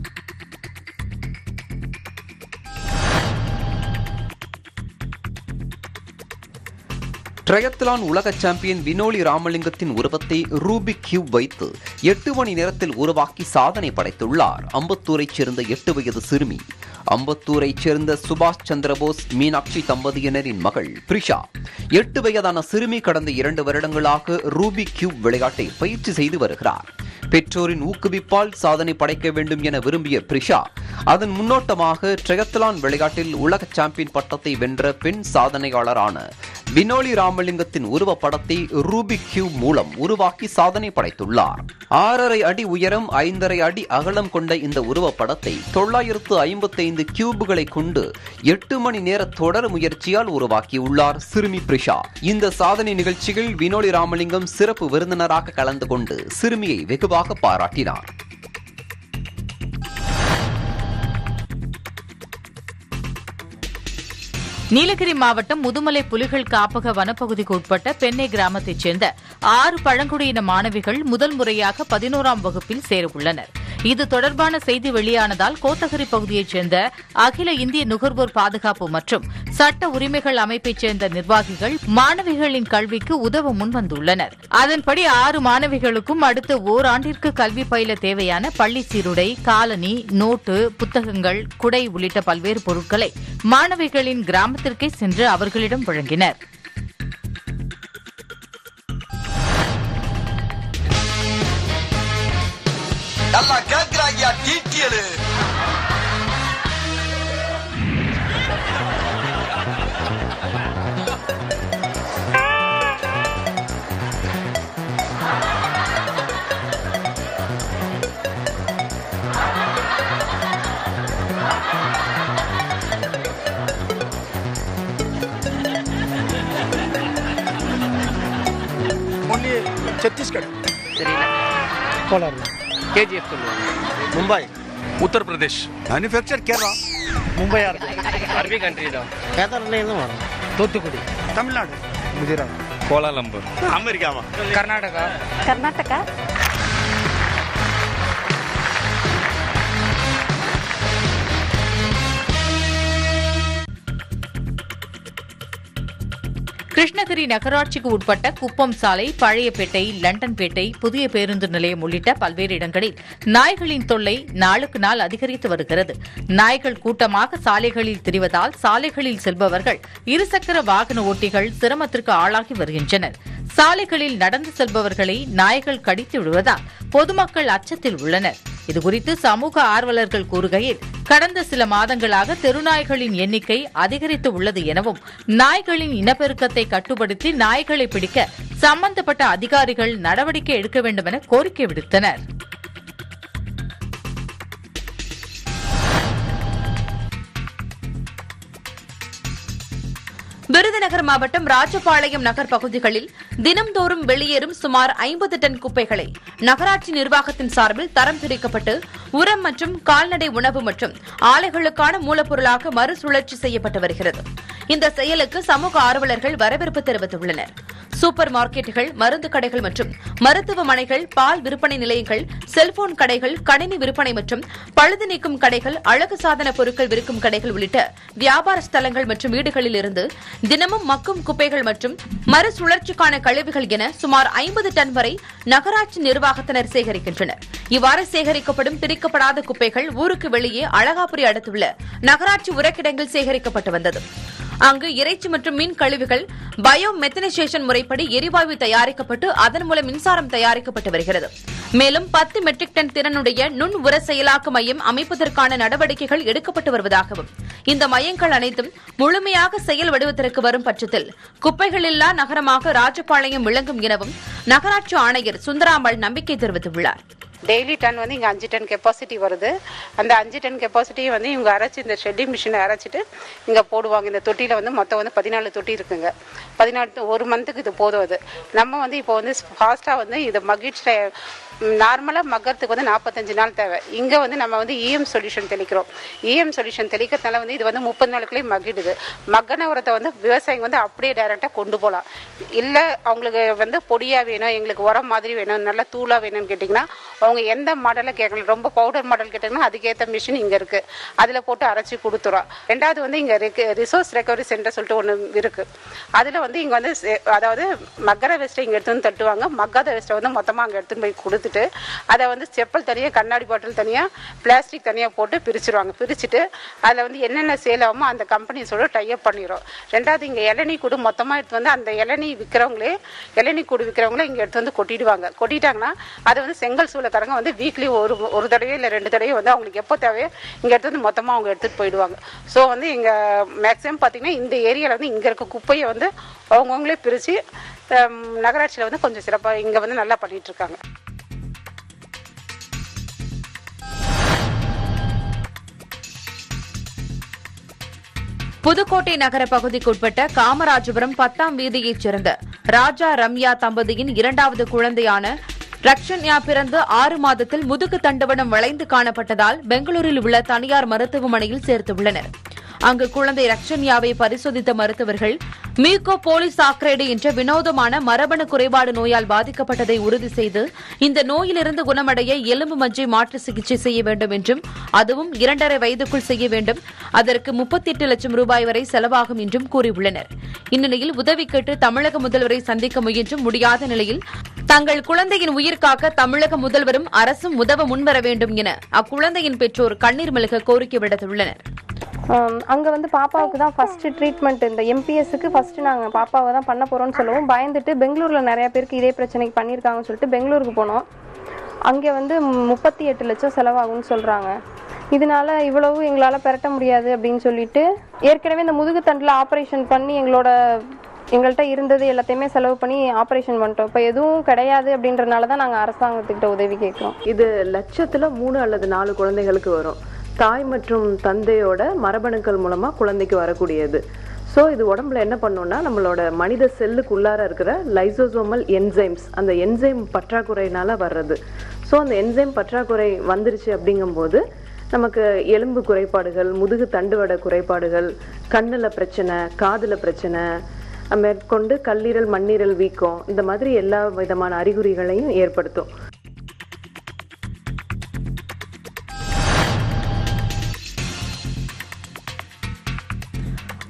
ட்ரையத்லான் உலக சாம்பியன் வினோலி ராமலிங்கத்தின் உருவத்தை ரூபிக் கியூப் வைத்து எட்டு மணி நேரத்தில் உருவாக்கி சாதனை படைத்துள்ளார் அம்பத்தூரைச் சேர்ந்த எட்டு வயது சிறுமி அம்பத்தூரைச் சேர்ந்த சுபாஷ் சந்திரபோஸ் மீனாட்சி தம்பதியினரின் மகள் பிரிஷா எட்டு வயதான சிறுமி கடந்த இரண்டு வருடங்களாக ரூபிக் கியூப் விளையாட்டை பயிற்சி செய்து வருகிறார் பெற்றோரின் ஊக்குவிப்பால் சாதனை படைக்க வேண்டும் என விரும்பிய பிரிஷா அதன் முன்னோட்டமாக ட்ரையத்லான் விளையாட்டில் உலக சாம்பியன் பட்டத்தை வென்ற பெண் சாதனையாளரான வினோலி ராமலிங்கத்தின் உருவப்படத்தை ரூபிக் கியூப் மூலம் உருவாக்கி சாதனை படைத்துள்ளார் ஆறரை அடி உயரம் ஐந்தரை அடி அகலம் கொண்ட இந்த உருவப்படத்தை தொள்ளாயிரத்து ஐம்பத்தைந்து கியூபுகளை கொண்டு எட்டு மணி நேர தொடர் முயற்சியால் உருவாக்கியுள்ளார் சிறுமி பிரிஷா இந்த சாதனை நிகழ்ச்சியில் வினோலி ராமலிங்கம் சிறப்பு விருந்தினராக கலந்து கொண்டு சிறுமியை வெகுவாக பாராட்டினார் நீலகிரி மாவட்டம் முதுமலை புலிகள் காப்பக வனப்பகுதிக்கு உட்பட்ட பெண்ணை கிராமத்தைச் சேர்ந்த ஆறு பழங்குடியின மாணவிகள் முதல் முறையாக பதினோராம் வகுப்பில் சேரவுள்ளனர் இது தொடர்பான செய்தி வெளியானதால் கோத்தகிரி பகுதியைச் சேர்ந்த அகில இந்திய நுகர்வோர் பாதுகாப்பு மற்றும் சட்ட உரிமைகள் அமைப்பைச் சேர்ந்த நிர்வாகிகள் மாணவிகளின் கல்விக்கு உதவ முன்வந்துள்ளனர் அதன்படி ஆறு மாணவிகளுக்கும் அடுத்த ஓராண்டிற்கு கல்வி பயில தேவையான பள்ளி சீருடை காலனி நோட்டு புத்தகங்கள் குடை உள்ளிட்ட பல்வேறு பொருட்களை மாணவிகளின் கிராமத்திற்கே சென்று அவர்களிடம் வழங்கினர் நல்லா கேக்குறாங்கயா டீட்டியலு ஒன்லி சத்தீஸ்கர் தெரியல கோலார் கேஜிஎஃப் சொல்லுவாங்க மும்பை உத்தர் பிரதேஷ் மேனுஃபேக்சர் கேரளா மும்பையா இருக்கு அரபி கண்ட்ரி தான் கேதார்லேருந்து வரும் தூத்துக்குடி தமிழ்நாடு குஜராத் கோலாலம்பூர் அமெரிக்காவா கர்நாடகா கர்நாடகா கிருஷ்ணகிரி நகராட்சிக்கு உட்பட்ட குப்பம் சாலை பழையப்பேட்டை லண்டன்பேட்டை புதிய பேருந்து நிலையம் உள்ளிட்ட பல்வேறு இடங்களில் நாய்களின் தொல்லை நாளுக்கு நாள் அதிகரித்து வருகிறது நாய்கள் கூட்டமாக சாலைகளில் திரிவதால் சாலைகளில் செல்பவர்கள் இருசக்கர வாகன ஓட்டிகள் சிரமத்திற்கு ஆளாகி வருகின்றனர் சாலைகளில் நடந்து செல்பவர்களை நாய்கள் கடித்து விடுவதால் பொதுமக்கள் அச்சத்தில் உள்ளனர் இதுகுறித்து சமூக ஆர்வலர்கள் கூறுகையில் கடந்த சில மாதங்களாக தெருநாய்களின் எண்ணிக்கை அதிகரித்து உள்ளது எனவும் நாய்களின் இனப்பெருக்கத்தை கட்டுப்படுத்தி நாய்களை பிடிக்க சம்பந்தப்பட்ட அதிகாரிகள் நடவடிக்கை எடுக்க வேண்டும் என கோரிக்கை விடுத்தனர் விருதுநகர் மாவட்டம் ராஜபாளையம் நகர் பகுதிகளில் தினம்தோறும் வெளியேறும் சுமார் ஐம்பது டன் குப்பைகளை நகராட்சி நிர்வாகத்தின் சார்பில் தரம் பிரிக்கப்பட்டு உரம் மற்றும் கால்நடை உணவு மற்றும் ஆலைகளுக்கான மூலப்பொருளாக மறுசுழற்சி செய்யப்பட்டு வருகிறது இந்த செயலுக்கு சமூக ஆர்வலர்கள் வரவேற்பு தெரிவித்துள்ளனர் சூப்பர் மார்க்கெட்டுகள் மருந்து கடைகள் மற்றும் மருத்துவமனைகள் பால் விற்பனை நிலையங்கள் செல்போன் கடைகள் கணினி விற்பனை மற்றும் பழுது நீக்கும் கடைகள் அழகு சாதன பொருட்கள் விற்கும் கடைகள் உள்ளிட்ட வியாபார ஸ்தலங்கள் மற்றும் வீடுகளில் இருந்து தினமும் மக்கும் குப்பைகள் மற்றும் மறுசுழற்சிக்கான கழிவுகள் என சுமார் ஐம்பது டன் வரை நகராட்சி நிர்வாகத்தினர் சேகரிக்கின்றனர் இவ்வாறு சேகரிக்கப்படும் பிரிக்கப்படாத குப்பைகள் ஊருக்கு வெளியே அழகாபுரி அடுத்துள்ள நகராட்சி உரக்கிடங்கில் சேகரிக்கப்பட்டு வந்தது அங்கு இறைச்சி மற்றும் மீன் கழிவுகள் பயோ மெத்தனைசேஷன் முறைப்படி எரிவாயு தயாரிக்கப்பட்டு அதன் மூலம் மின்சாரம் தயாரிக்கப்பட்டு வருகிறது மேலும் பத்து மெட்ரிக் டன் திறனுடைய நுண் உர செயலாக்க மையம் அமைப்பதற்கான நடவடிக்கைகள் எடுக்கப்பட்டு வருவதாகவும் இந்த மையங்கள் அனைத்தும் முழுமையாக செயல் வடிவத்திற்கு வரும் பட்சத்தில் குப்பைகளில்லா நகரமாக ராஜபாளையம் விளங்கும் எனவும் நகராட்சி ஆணையர் சுந்தராமல் நம்பிக்கை தெரிவித்துள்ளார் டெய்லி டன் வந்து இங்கே அஞ்சு டன் கெப்பாசிட்டி வருது அந்த அஞ்சு டன் கெப்பாசிட்டியை வந்து இவங்க அரைச்சி இந்த ஷெட்டிங் மிஷினை அரைச்சிட்டு இங்கே போடுவாங்க இந்த தொட்டியில் வந்து மொத்தம் வந்து பதினாலு தொட்டி இருக்குங்க பதினாலு ஒரு மந்த்துக்கு இது போதும் அது நம்ம வந்து இப்போ வந்து ஃபாஸ்ட்டாக வந்து இது மகிழ்ச்சி நார்மலாக மக்கறதுக்கு வந்து நாற்பத்தஞ்சு நாள் தேவை இங்கே வந்து நம்ம வந்து இஎம் சொல்யூஷன் தெளிக்கிறோம் இஎம் சொல்யூஷன் தெளிக்கிறதுனால வந்து இது வந்து முப்பது நாளுக்குள்ளேயே மக்கிடுது மக்கன உரத்தை வந்து விவசாயிங்க வந்து அப்படியே டைரெக்டாக கொண்டு போகலாம் இல்லை அவங்களுக்கு வந்து பொடியாக வேணும் எங்களுக்கு உரம் மாதிரி வேணும் நல்லா தூளாக வேணும்னு கேட்டிங்கன்னா அவங்க எந்த மாடலை கேட்கலாம் ரொம்ப பவுடர் மாடல் கேட்டிங்கன்னா அதுக்கேற்ற மிஷின் இங்கே இருக்குது அதில் போட்டு அரைச்சி கொடுத்துரும் ரெண்டாவது வந்து இங்கே ரிசோர்ஸ் ரெக்கவரி சென்டர் சொல்லிட்டு ஒன்று இருக்குது அதில் வந்து இங்கே வந்து செ- அதாவது மக்கர வேஸ்ட்டை இங்கே எடுத்து வந்து தட்டுவாங்க மக்காத வேஸ்ட்டை வந்து மொத்தமாக அங்கே எடுத்துன்னு போய் கொடுத்துட்டு அதை வந்து செப்பல் தனியாக கண்ணாடி பாட்டில் தனியாக பிளாஸ்டிக் தனியாக போட்டு பிரிச்சிருவாங்க பிரிச்சுட்டு அதில் வந்து என்னென்ன சேல் ஆகுமோ அந்த கம்பெனிஸோட டைப் பண்ணிடும் ரெண்டாவது இங்கே இளநீ கூடு மொத்தமாக எடுத்து வந்து அந்த இளநீ விற்கிறவங்களே இளநீ கூடு விற்கிறவங்களே இங்கே எடுத்து வந்து கொட்டிடுவாங்க கொட்டிட்டாங்கன்னா அதை வந்து செங்கல் சூளக்காரங்க வந்து வீக்லி ஒரு ஒரு தடவையோ இல்லை ரெண்டு தடவையோ வந்து அவங்களுக்கு எப்போ தேவையோ இங்கே எடுத்து வந்து மொத்தமாக அவங்க எடுத்துகிட்டு போயிடுவாங்க ஸோ வந்து இங்கே மேக்ஸிமம் பார்த்தீங்கன்னா இந்த ஏரியாவில் வந்து இங்கே இருக்க குப்பையை வந்து அவங்கவுங்களே பிரித்து நகராட்சியில் வந்து கொஞ்சம் சிறப்பாக இங்கே வந்து நல்லா பண்ணிட்டு இருக்காங்க புதுக்கோட்டை நகர பகுதிக்குட்பட்ட காமராஜபுரம் பத்தாம் வீதியைச் சேர்ந்த ராஜா ரம்யா தம்பதியின் இரண்டாவது குழந்தையான ரக்ஷன்யா பிறந்து ஆறு மாதத்தில் முதுகு தண்டுவடம் வளைந்து காணப்பட்டதால் பெங்களூரில் உள்ள தனியார் மருத்துவமனையில் சேர்த்துள்ளனர் அங்கு குழந்தை ரக்ஷன்யாவை பரிசோதித்த மருத்துவர்கள் மீகோ போலிசாக்ரைடு என்ற வினோதமான மரபணு குறைபாடு நோயால் பாதிக்கப்பட்டதை உறுதி செய்து இந்த நோயிலிருந்து குணமடைய எலும்பு மஞ்சை மாற்று சிகிச்சை செய்ய வேண்டும் என்றும் அதுவும் இரண்டரை வயதுக்குள் செய்ய வேண்டும் அதற்கு முப்பத்தி எட்டு லட்சம் ரூபாய் வரை செலவாகும் என்றும் கூறியுள்ளனர் இந்நிலையில் உதவி கேட்டு தமிழக முதல்வரை சந்திக்க முயன்றும் முடியாத நிலையில் தங்கள் குழந்தையின் உயிர் காக்க தமிழக முதல்வரும் அரசும் உதவ முன்வர வேண்டும் என அக்குழந்தையின் பெற்றோர் கண்ணீர் மல்க கோரிக்கை விடுத்துள்ளனர் அங்கே வந்து பாப்பாவுக்கு தான் ஃபஸ்ட்டு ட்ரீட்மெண்ட் இந்த எம்பிஎஸ்க்கு ஃபஸ்ட்டு நாங்கள் பாப்பாவை தான் பண்ண போகிறோம்னு சொல்லவும் பயந்துட்டு பெங்களூரில் நிறைய பேருக்கு இதே பிரச்சனைக்கு பண்ணியிருக்காங்கன்னு சொல்லிட்டு பெங்களூருக்கு போனோம் அங்கே வந்து முப்பத்தி எட்டு லட்சம் செலவாகும்னு சொல்கிறாங்க இதனால இவ்வளவு எங்களால் பெரட்ட முடியாது அப்படின்னு சொல்லிட்டு ஏற்கனவே இந்த முதுகுத்தண்டில் ஆப்ரேஷன் பண்ணி எங்களோட எங்கள்கிட்ட இருந்தது எல்லாத்தையுமே செலவு பண்ணி ஆப்ரேஷன் பண்ணிட்டோம் இப்போ எதுவும் கிடையாது அப்படின்றனால தான் நாங்கள் அரசாங்கத்துக்கிட்ட உதவி கேட்குறோம் இது லட்சத்துல மூணு அல்லது நாலு குழந்தைகளுக்கு வரும் தாய் மற்றும் தந்தையோட மரபணுக்கள் மூலமா குழந்தைக்கு வரக்கூடியது ஸோ இது உடம்புல என்ன பண்ணும்னா நம்மளோட மனித செல்லுக்கு உள்ளார இருக்கிற லைசோசோமல் என்சைம்ஸ் அந்த என்சைம் பற்றாக்குறையினால வர்றது ஸோ அந்த என்சைம் பற்றாக்குறை வந்துருச்சு அப்படிங்கும்போது நமக்கு எலும்பு குறைபாடுகள் முதுகு தண்டுவட குறைபாடுகள் கண்ணில் பிரச்சனை காதில் பிரச்சனை மேற்கொண்டு கல்லீரல் மண்ணீரல் வீக்கம் இந்த மாதிரி எல்லா விதமான அறிகுறிகளையும் ஏற்படுத்தும்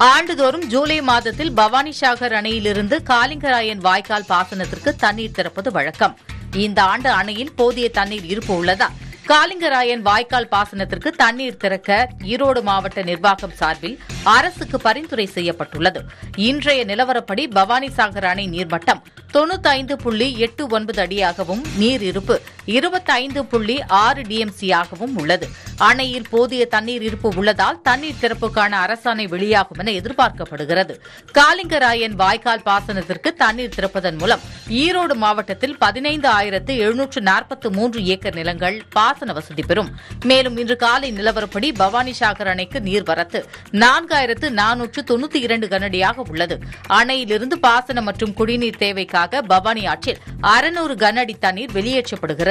ஆண்டுதோறும் ஜூலை மாதத்தில் பவானி சாகர் அணையிலிருந்து காலிங்கராயன் வாய்க்கால் பாசனத்திற்கு தண்ணீர் திறப்பது வழக்கம் இந்த ஆண்டு அணையில் போதிய தண்ணீர் இருப்பு உள்ளதா காலிங்கராயன் வாய்க்கால் பாசனத்திற்கு தண்ணீர் திறக்க ஈரோடு மாவட்ட நிர்வாகம் சார்பில் அரசுக்கு பரிந்துரை செய்யப்பட்டுள்ளது இன்றைய நிலவரப்படி பவானிசாகர் அணை நீர்மட்டம் தொண்ணூத்தைந்து புள்ளி எட்டு ஒன்பது அடியாகவும் நீர் இருப்பு இருபத்தைந்து புள்ளி ஆறு டிஎம்சியாகவும் உள்ளது அணையில் போதிய தண்ணீர் இருப்பு உள்ளதால் தண்ணீர் திறப்புக்கான அரசாணை வெளியாகும் என எதிர்பார்க்கப்படுகிறது காலிங்கராயன் வாய்க்கால் பாசனத்திற்கு தண்ணீர் திறப்பதன் மூலம் ஈரோடு மாவட்டத்தில் பதினைந்து ஆயிரத்து எழுநூற்று நாற்பத்து மூன்று ஏக்கர் நிலங்கள் பாசன வசதி பெறும் மேலும் இன்று காலை நிலவரப்படி பவானி சாகர் அணைக்கு நீர்வரத்து நான்காயிரத்து நானூற்று தொண்ணூத்தி இரண்டு கனஅடியாக உள்ளது அணையிலிருந்து பாசனம் மற்றும் குடிநீர் தேவைக்காக பவானி ஆற்றில் அறுநூறு கனஅடி தண்ணீர் வெளியேற்றப்படுகிறது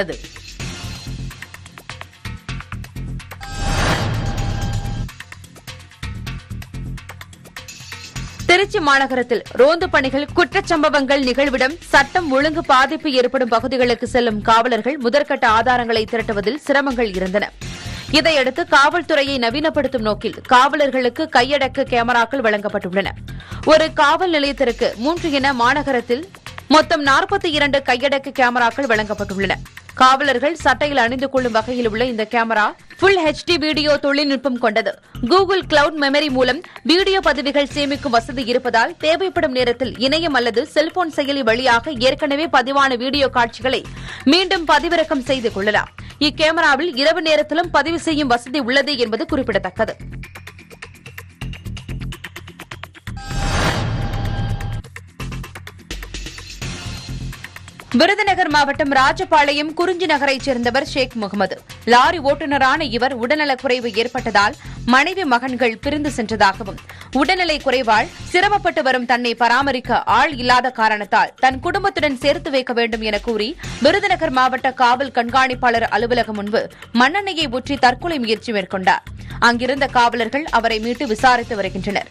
திருச்சி மாநகரத்தில் ரோந்து பணிகள் குற்றச்சம்பவங்கள் நிகழ்விடம் சட்டம் ஒழுங்கு பாதிப்பு ஏற்படும் பகுதிகளுக்கு செல்லும் காவலர்கள் முதற்கட்ட ஆதாரங்களை திரட்டுவதில் சிரமங்கள் இருந்தன இதையடுத்து காவல்துறையை நவீனப்படுத்தும் நோக்கில் காவலர்களுக்கு கையடக்க கேமராக்கள் வழங்கப்பட்டுள்ளன ஒரு காவல் நிலையத்திற்கு மூன்று என மாநகரத்தில் மொத்தம் நாற்பத்தி இரண்டு கையடக்க கேமராக்கள் வழங்கப்பட்டுள்ளன காவலர்கள் சட்டையில் அணிந்து கொள்ளும் வகையில் உள்ள இந்த கேமரா புல் ஹெச்டி வீடியோ தொழில்நுட்பம் கொண்டது கூகுள் கிளவுட் மெமரி மூலம் வீடியோ பதிவுகள் சேமிக்கும் வசதி இருப்பதால் தேவைப்படும் நேரத்தில் இணையம் அல்லது செல்போன் செயலி வழியாக ஏற்கனவே பதிவான வீடியோ காட்சிகளை மீண்டும் பதிவிறக்கம் செய்து கொள்ளலாம் இக்கேமராவில் இரவு நேரத்திலும் பதிவு செய்யும் வசதி உள்ளது என்பது குறிப்பிடத்தக்கது விருதுநகர் மாவட்டம் ராஜபாளையம் குறிஞ்சி நகரைச் சேர்ந்தவர் ஷேக் முகமது லாரி ஓட்டுநரான இவர் உடல்நலக்குறைவு ஏற்பட்டதால் மனைவி மகன்கள் பிரிந்து சென்றதாகவும் உடல்நிலை குறைவால் சிரமப்பட்டு வரும் தன்னை பராமரிக்க ஆள் இல்லாத காரணத்தால் தன் குடும்பத்துடன் சேர்த்து வைக்க வேண்டும் என கூறி விருதுநகர் மாவட்ட காவல் கண்காணிப்பாளர் அலுவலகம் முன்பு மண்ணெண்ணெயை ஊற்றி தற்கொலை முயற்சி மேற்கொண்டார் அங்கிருந்த காவலர்கள் அவரை மீட்டு விசாரித்து வருகின்றனர்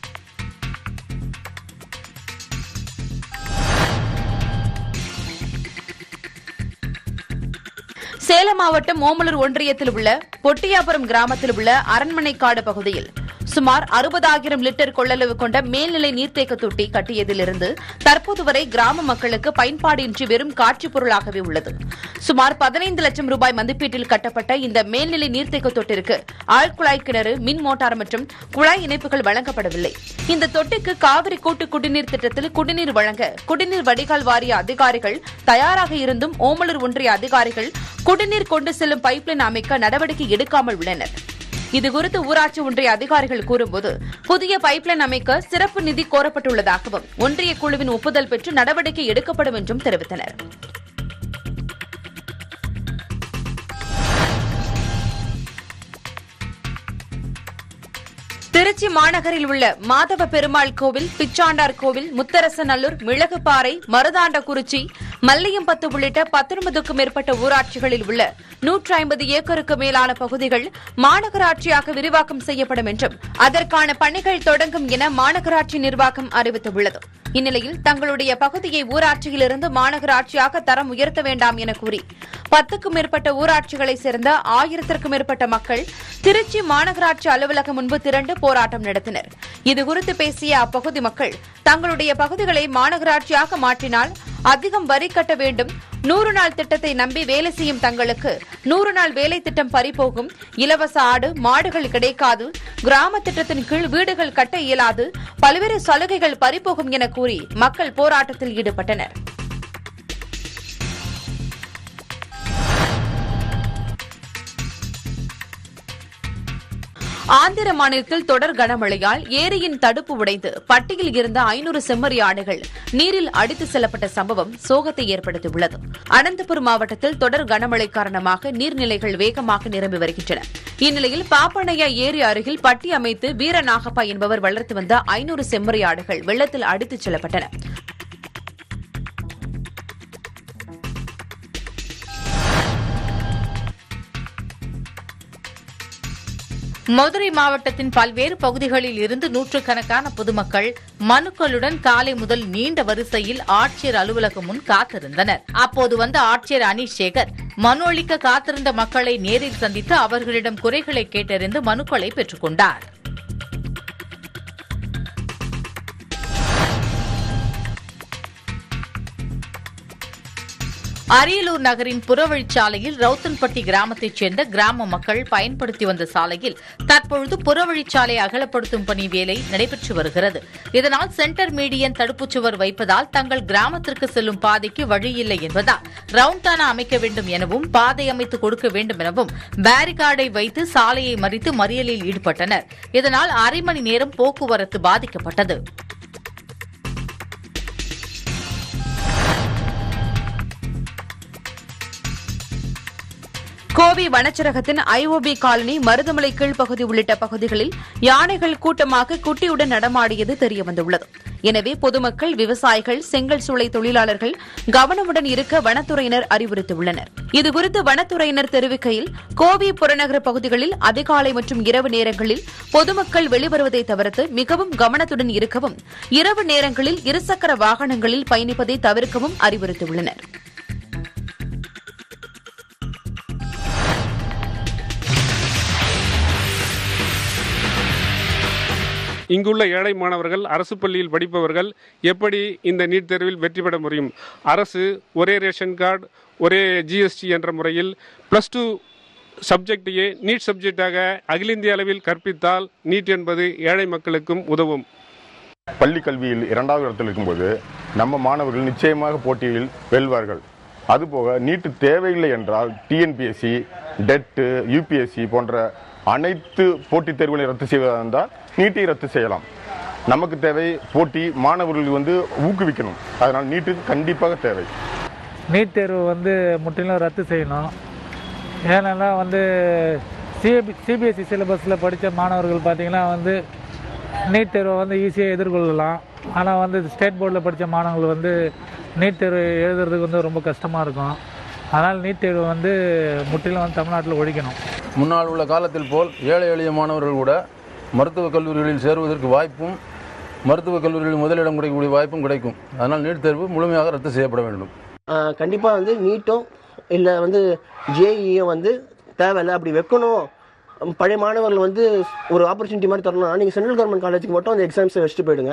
சேலம் மாவட்டம் ஓமலூர் ஒன்றியத்தில் உள்ள பொட்டியாபுரம் கிராமத்தில் உள்ள அரண்மனைக்காடு பகுதியில் சுமார் அறுபதாயிரம் லிட்டர் கொள்ளளவு கொண்ட மேல்நிலை நீர்த்தேக்க தொட்டி கட்டியதிலிருந்து தற்போது வரை கிராம மக்களுக்கு பயன்பாடின்றி வெறும் காட்சிப் பொருளாகவே உள்ளது சுமார் பதினைந்து லட்சம் ரூபாய் மதிப்பீட்டில் கட்டப்பட்ட இந்த மேல்நிலை நீர்த்தேக்க தொட்டிற்கு ஆழ்குழாய் கிணறு மின் மோட்டார் மற்றும் குழாய் இணைப்புகள் வழங்கப்படவில்லை இந்த தொட்டிக்கு காவிரி கூட்டு குடிநீர் திட்டத்தில் குடிநீர் வழங்க குடிநீர் வடிகால் வாரிய அதிகாரிகள் தயாராக இருந்தும் ஓமலூர் ஒன்றிய அதிகாரிகள் குடிநீர் கொண்டு செல்லும் பைப்லைன் அமைக்க நடவடிக்கை எடுக்காமல் உள்ளனர் இதுகுறித்து ஊராட்சி ஒன்றிய அதிகாரிகள் கூறும்போது புதிய பைப்லைன் அமைக்க சிறப்பு நிதி கோரப்பட்டுள்ளதாகவும் ஒன்றிய குழுவின் ஒப்புதல் பெற்று நடவடிக்கை எடுக்கப்படும் என்றும் தெரிவித்தனர் திருச்சி மாநகரில் உள்ள மாதவ பெருமாள் கோவில் பிச்சாண்டார் கோவில் முத்தரசநல்லூர் மிளகுப்பாறை மருதாண்டகுறிச்சி மல்லியம்பத்து உள்ளிட்ட பத்தொன்பதுக்கும் மேற்பட்ட ஊராட்சிகளில் உள்ள நூற்றி ஐம்பது ஏக்கருக்கு மேலான பகுதிகள் மாநகராட்சியாக விரிவாக்கம் செய்யப்படும் என்றும் அதற்கான பணிகள் தொடங்கும் என மாநகராட்சி நிர்வாகம் அறிவித்துள்ளது இந்நிலையில் தங்களுடைய பகுதியை ஊராட்சியிலிருந்து மாநகராட்சியாக தரம் உயர்த்த வேண்டாம் என கூறி பத்துக்கும் மேற்பட்ட ஊராட்சிகளைச் சேர்ந்த ஆயிரத்திற்கும் மேற்பட்ட மக்கள் திருச்சி மாநகராட்சி அலுவலகம் முன்பு திரண்டு போராட்டம் நடத்தினர் இதுகுறித்து பேசிய அப்பகுதி மக்கள் தங்களுடைய பகுதிகளை மாநகராட்சியாக மாற்றினால் அதிகம் வரி கட்ட வேண்டும் நூறு நாள் திட்டத்தை நம்பி வேலை செய்யும் தங்களுக்கு நூறு நாள் வேலை திட்டம் பறிபோகும் இலவச ஆடு மாடுகள் கிடைக்காது கிராம திட்டத்தின் கீழ் வீடுகள் கட்ட இயலாது பல்வேறு சலுகைகள் பறிபோகும் என கூறி மக்கள் போராட்டத்தில் ஈடுபட்டனர் ஆந்திர மாநிலத்தில் தொடர் கனமழையால் ஏரியின் தடுப்பு உடைந்து பட்டியில் இருந்த ஐநூறு செம்மறி ஆடுகள் நீரில் அடித்து செல்லப்பட்ட சம்பவம் சோகத்தை ஏற்படுத்தியுள்ளது அனந்தபுரம் மாவட்டத்தில் தொடர் கனமழை காரணமாக நீர்நிலைகள் வேகமாக நிரம்பி வருகின்றன இந்நிலையில் பாப்பனையா ஏரி அருகில் பட்டி அமைத்து வீரநாகப்பா என்பவர் வளர்த்து வந்த ஐநூறு செம்மறி ஆடுகள் வெள்ளத்தில் அடித்துச் செல்லப்பட்டன மதுரை மாவட்டத்தின் பல்வேறு பகுதிகளில் இருந்து நூற்றுக்கணக்கான பொதுமக்கள் மனுக்களுடன் காலை முதல் நீண்ட வரிசையில் ஆட்சியர் அலுவலகம் முன் காத்திருந்தனர் அப்போது வந்த ஆட்சியர் அனீஷ் சேகர் மனு அளிக்க காத்திருந்த மக்களை நேரில் சந்தித்து அவர்களிடம் குறைகளை கேட்டறிந்து மனுக்களை பெற்றுக் கொண்டார் அரியலூர் நகரின் புறவழிச்சாலையில் ரவுத்தன்பட்டி கிராமத்தைச் சேர்ந்த கிராம மக்கள் பயன்படுத்தி வந்த சாலையில் தற்பொழுது புறவழிச்சாலை அகலப்படுத்தும் பணி வேலை நடைபெற்று வருகிறது இதனால் சென்டர் மீடியன் தடுப்புச் சுவர் வைப்பதால் தங்கள் கிராமத்திற்கு செல்லும் பாதைக்கு வழியில்லை என்பதால் ரவுண்டானா அமைக்க வேண்டும் எனவும் பாதை அமைத்து கொடுக்க வேண்டும் எனவும் பேரிகார்டை வைத்து சாலையை மறித்து மறியலில் ஈடுபட்டனர் இதனால் அரை மணி நேரம் போக்குவரத்து பாதிக்கப்பட்டது கோவை வனச்சரகத்தின் ஐஓபி காலனி மருதமலை கீழ்ப்பகுதி உள்ளிட்ட பகுதிகளில் யானைகள் கூட்டமாக குட்டியுடன் நடமாடியது தெரியவந்துள்ளது எனவே பொதுமக்கள் விவசாயிகள் செங்கல் சூளை தொழிலாளர்கள் கவனமுடன் இருக்க வனத்துறையினர் அறிவுறுத்தியுள்ளனர் இதுகுறித்து வனத்துறையினர் தெரிவிக்கையில் கோவை புறநகர பகுதிகளில் அதிகாலை மற்றும் இரவு நேரங்களில் பொதுமக்கள் வெளிவருவதை தவிர்த்து மிகவும் கவனத்துடன் இருக்கவும் இரவு நேரங்களில் இருசக்கர வாகனங்களில் பயணிப்பதை தவிர்க்கவும் அறிவுறுத்தியுள்ளனர் இங்குள்ள ஏழை மாணவர்கள் அரசு பள்ளியில் படிப்பவர்கள் எப்படி இந்த நீட் தேர்வில் வெற்றி பெற முடியும் அரசு ஒரே ரேஷன் கார்டு ஒரே ஜிஎஸ்டி என்ற முறையில் ப்ளஸ் டூ சப்ஜெக்டையே நீட் சப்ஜெக்டாக அகில இந்திய அளவில் கற்பித்தால் நீட் என்பது ஏழை மக்களுக்கும் உதவும் பள்ளி கல்வியில் இரண்டாவது இடத்தில் இருக்கும்போது நம்ம மாணவர்கள் நிச்சயமாக போட்டியில் வெல்வார்கள் அதுபோக நீட்டு தேவையில்லை என்றால் டிஎன்பிஎஸ்சி டெட்டு யூபிஎஸ்சி போன்ற அனைத்து போட்டித் தேர்வுகளையும் ரத்து செய்வதாக இருந்தால் நீட்டை ரத்து செய்யலாம் நமக்கு தேவை போட்டி மாணவர்கள் வந்து ஊக்குவிக்கணும் அதனால் நீட்டு கண்டிப்பாக தேவை நீட் தேர்வு வந்து முற்றிலும் ரத்து செய்யணும் ஏன்னா வந்து சிபி சிபிஎஸ்சி சிலபஸில் படித்த மாணவர்கள் பார்த்திங்கன்னா வந்து நீட் தேர்வை வந்து ஈஸியாக எதிர்கொள்ளலாம் ஆனால் வந்து ஸ்டேட் போர்டில் படித்த மாணவர்கள் வந்து நீட் தேர்வு எழுதுறதுக்கு வந்து ரொம்ப கஷ்டமாக இருக்கும் அதனால் நீட் தேர்வு வந்து முற்றிலும் வந்து தமிழ்நாட்டில் ஒழிக்கணும் முன்னால் உள்ள காலத்தில் போல் ஏழை எளிய மாணவர்கள் கூட மருத்துவக் கல்லூரிகளில் சேருவதற்கு வாய்ப்பும் மருத்துவக் கல்லூரிகளில் முதலிடம் கிடைக்கக்கூடிய வாய்ப்பும் கிடைக்கும் அதனால் நீட் தேர்வு முழுமையாக ரத்து செய்யப்பட வேண்டும் கண்டிப்பாக வந்து நீட்டும் இல்லை வந்து ஜேஇயும் வந்து தேவையில்லை அப்படி வைக்கணும் பழைய மாணவர்கள் வந்து ஒரு ஆப்பர்ச்சுனிட்டி மாதிரி தரணும்னா நீங்கள் சென்ட்ரல் கவர்மெண்ட் காலேஜுக்கு மட்டும் அந்த எக்ஸாம்ஸை வச்சுட்டு போயிடுங்க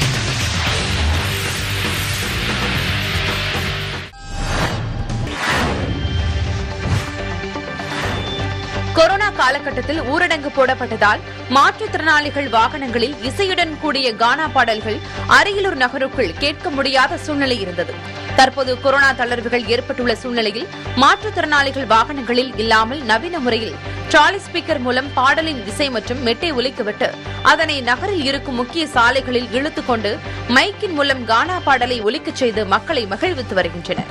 கொரோனா காலகட்டத்தில் ஊரடங்கு போடப்பட்டதால் மாற்றுத்திறனாளிகள் வாகனங்களில் இசையுடன் கூடிய கானா பாடல்கள் அரியலூர் நகருக்குள் கேட்க முடியாத சூழ்நிலை இருந்தது தற்போது கொரோனா தளர்வுகள் ஏற்பட்டுள்ள சூழ்நிலையில் மாற்றுத்திறனாளிகள் வாகனங்களில் இல்லாமல் நவீன முறையில் ட்ராலி ஸ்பீக்கர் மூலம் பாடலின் இசை மற்றும் மெட்டை ஒலிக்கவிட்டு அதனை நகரில் இருக்கும் முக்கிய சாலைகளில் இழுத்துக் கொண்டு மைக்கின் மூலம் கானா பாடலை ஒலிக்கச் செய்து மக்களை மகிழ்வித்து வருகின்றனர்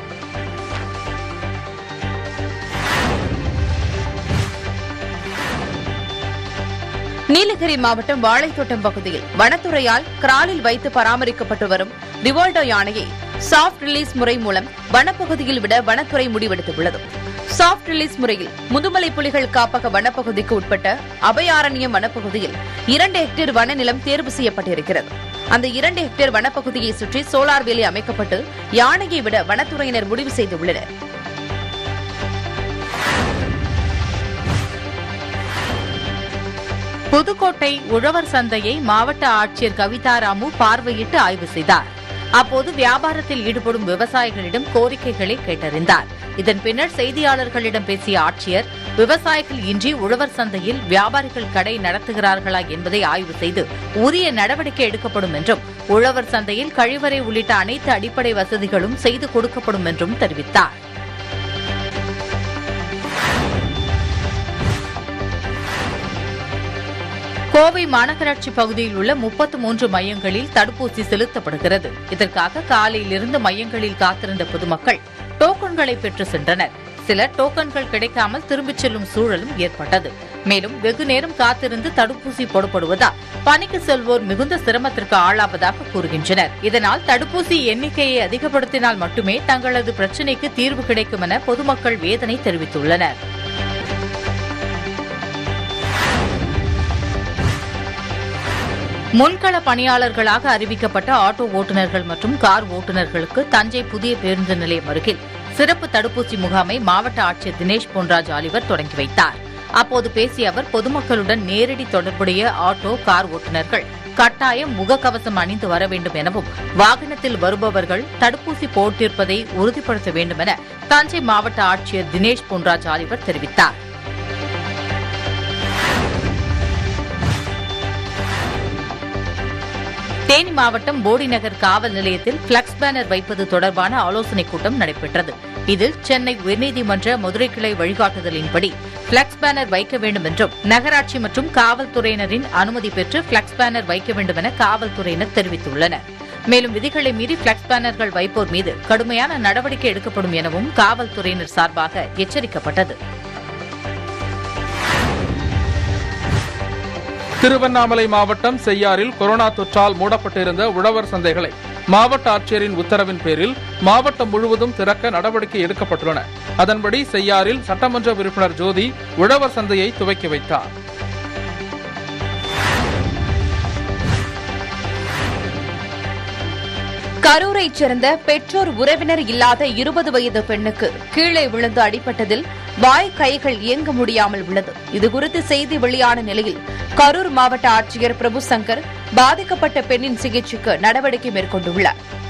நீலகிரி மாவட்டம் வாழைத்தோட்டம் பகுதியில் வனத்துறையால் கிராலில் வைத்து பராமரிக்கப்பட்டு வரும் ரிவால்டோ யானையை சாஃப்ட் ரிலீஸ் முறை மூலம் வனப்பகுதியில் விட வனத்துறை முடிவெடுத்துள்ளது சாஃப்ட் ரிலீஸ் முறையில் முதுமலை புலிகள் காப்பக வனப்பகுதிக்கு உட்பட்ட அபயாரண்யம் வனப்பகுதியில் இரண்டு ஹெக்டேர் வன நிலம் தேர்வு செய்யப்பட்டிருக்கிறது அந்த இரண்டு ஹெக்டேர் வனப்பகுதியை சுற்றி சோலார் வேலி அமைக்கப்பட்டு யானையை விட வனத்துறையினர் முடிவு செய்துள்ளனர் புதுக்கோட்டை உழவர் சந்தையை மாவட்ட ஆட்சியர் கவிதா ராமு பார்வையிட்டு ஆய்வு செய்தார் அப்போது வியாபாரத்தில் ஈடுபடும் விவசாயிகளிடம் கோரிக்கைகளை கேட்டறிந்தார் இதன் பின்னர் செய்தியாளர்களிடம் பேசிய ஆட்சியர் விவசாயிகள் இன்றி உழவர் சந்தையில் வியாபாரிகள் கடை நடத்துகிறார்களா என்பதை ஆய்வு செய்து உரிய நடவடிக்கை எடுக்கப்படும் என்றும் உழவர் சந்தையில் கழிவறை உள்ளிட்ட அனைத்து அடிப்படை வசதிகளும் செய்து கொடுக்கப்படும் என்றும் தெரிவித்தார் கோவை மாநகராட்சி பகுதியில் உள்ள முப்பத்து மூன்று மையங்களில் தடுப்பூசி செலுத்தப்படுகிறது இதற்காக காலையிலிருந்து மையங்களில் காத்திருந்த பொதுமக்கள் டோக்கன்களை பெற்று சென்றனர் சிலர் டோக்கன்கள் கிடைக்காமல் திரும்பிச் செல்லும் சூழலும் ஏற்பட்டது மேலும் வெகு நேரம் காத்திருந்து தடுப்பூசி போடப்படுவதால் பணிக்கு செல்வோர் மிகுந்த சிரமத்திற்கு ஆளாவதாக கூறுகின்றனர் இதனால் தடுப்பூசி எண்ணிக்கையை அதிகப்படுத்தினால் மட்டுமே தங்களது பிரச்சினைக்கு தீர்வு கிடைக்கும் என பொதுமக்கள் வேதனை தெரிவித்துள்ளனர் முன்கள பணியாளர்களாக அறிவிக்கப்பட்ட ஆட்டோ ஓட்டுநர்கள் மற்றும் கார் ஓட்டுநர்களுக்கு தஞ்சை புதிய பேருந்து நிலையம் அருகில் சிறப்பு தடுப்பூசி முகாமை மாவட்ட ஆட்சியர் தினேஷ் பொன்ராஜ் ஆலிவர் தொடங்கி வைத்தார் அப்போது பேசிய அவர் பொதுமக்களுடன் நேரடி தொடர்புடைய ஆட்டோ கார் ஓட்டுநர்கள் கட்டாயம் முகக்கவசம் அணிந்து வர வேண்டும் எனவும் வாகனத்தில் வருபவர்கள் தடுப்பூசி போட்டிருப்பதை உறுதிப்படுத்த வேண்டும் என தஞ்சை மாவட்ட ஆட்சியர் தினேஷ் பொன்ராஜ் ஆலிவர் தெரிவித்தார் தேனி மாவட்டம் போடிநகர் காவல் நிலையத்தில் பிளக்ஸ் பேனர் வைப்பது தொடர்பான ஆலோசனைக் கூட்டம் நடைபெற்றது இதில் சென்னை உயர்நீதிமன்ற மதுரை கிளை வழிகாட்டுதலின்படி பிளக்ஸ் பேனர் வைக்க வேண்டும் என்றும் நகராட்சி மற்றும் காவல்துறையினரின் அனுமதி பெற்று பிளக்ஸ் பேனர் வைக்க வேண்டும் என காவல்துறையினர் தெரிவித்துள்ளனர் மேலும் விதிகளை மீறி பிளக்ஸ் பேனர்கள் வைப்போர் மீது கடுமையான நடவடிக்கை எடுக்கப்படும் எனவும் காவல்துறையினர் சார்பாக எச்சரிக்கப்பட்டது திருவண்ணாமலை மாவட்டம் செய்யாறில் கொரோனா தொற்றால் மூடப்பட்டிருந்த உழவர் சந்தைகளை மாவட்ட ஆட்சியரின் உத்தரவின் பேரில் மாவட்டம் முழுவதும் திறக்க நடவடிக்கை எடுக்கப்பட்டுள்ளன அதன்படி செய்யாறில் சட்டமன்ற உறுப்பினர் ஜோதி உழவர் சந்தையை துவக்கி வைத்தார் கரூரைச் சேர்ந்த பெற்றோர் உறவினர் இல்லாத இருபது வயது பெண்ணுக்கு கீழே விழுந்து அடிபட்டதில் வாய் கைகள் இயங்க முடியாமல் உள்ளது இதுகுறித்து செய்தி வெளியான நிலையில் கரூர் மாவட்ட ஆட்சியர் பிரபு சங்கர் பாதிக்கப்பட்ட பெண்ணின் சிகிச்சைக்கு நடவடிக்கை மேற்கொண்டுள்ளார்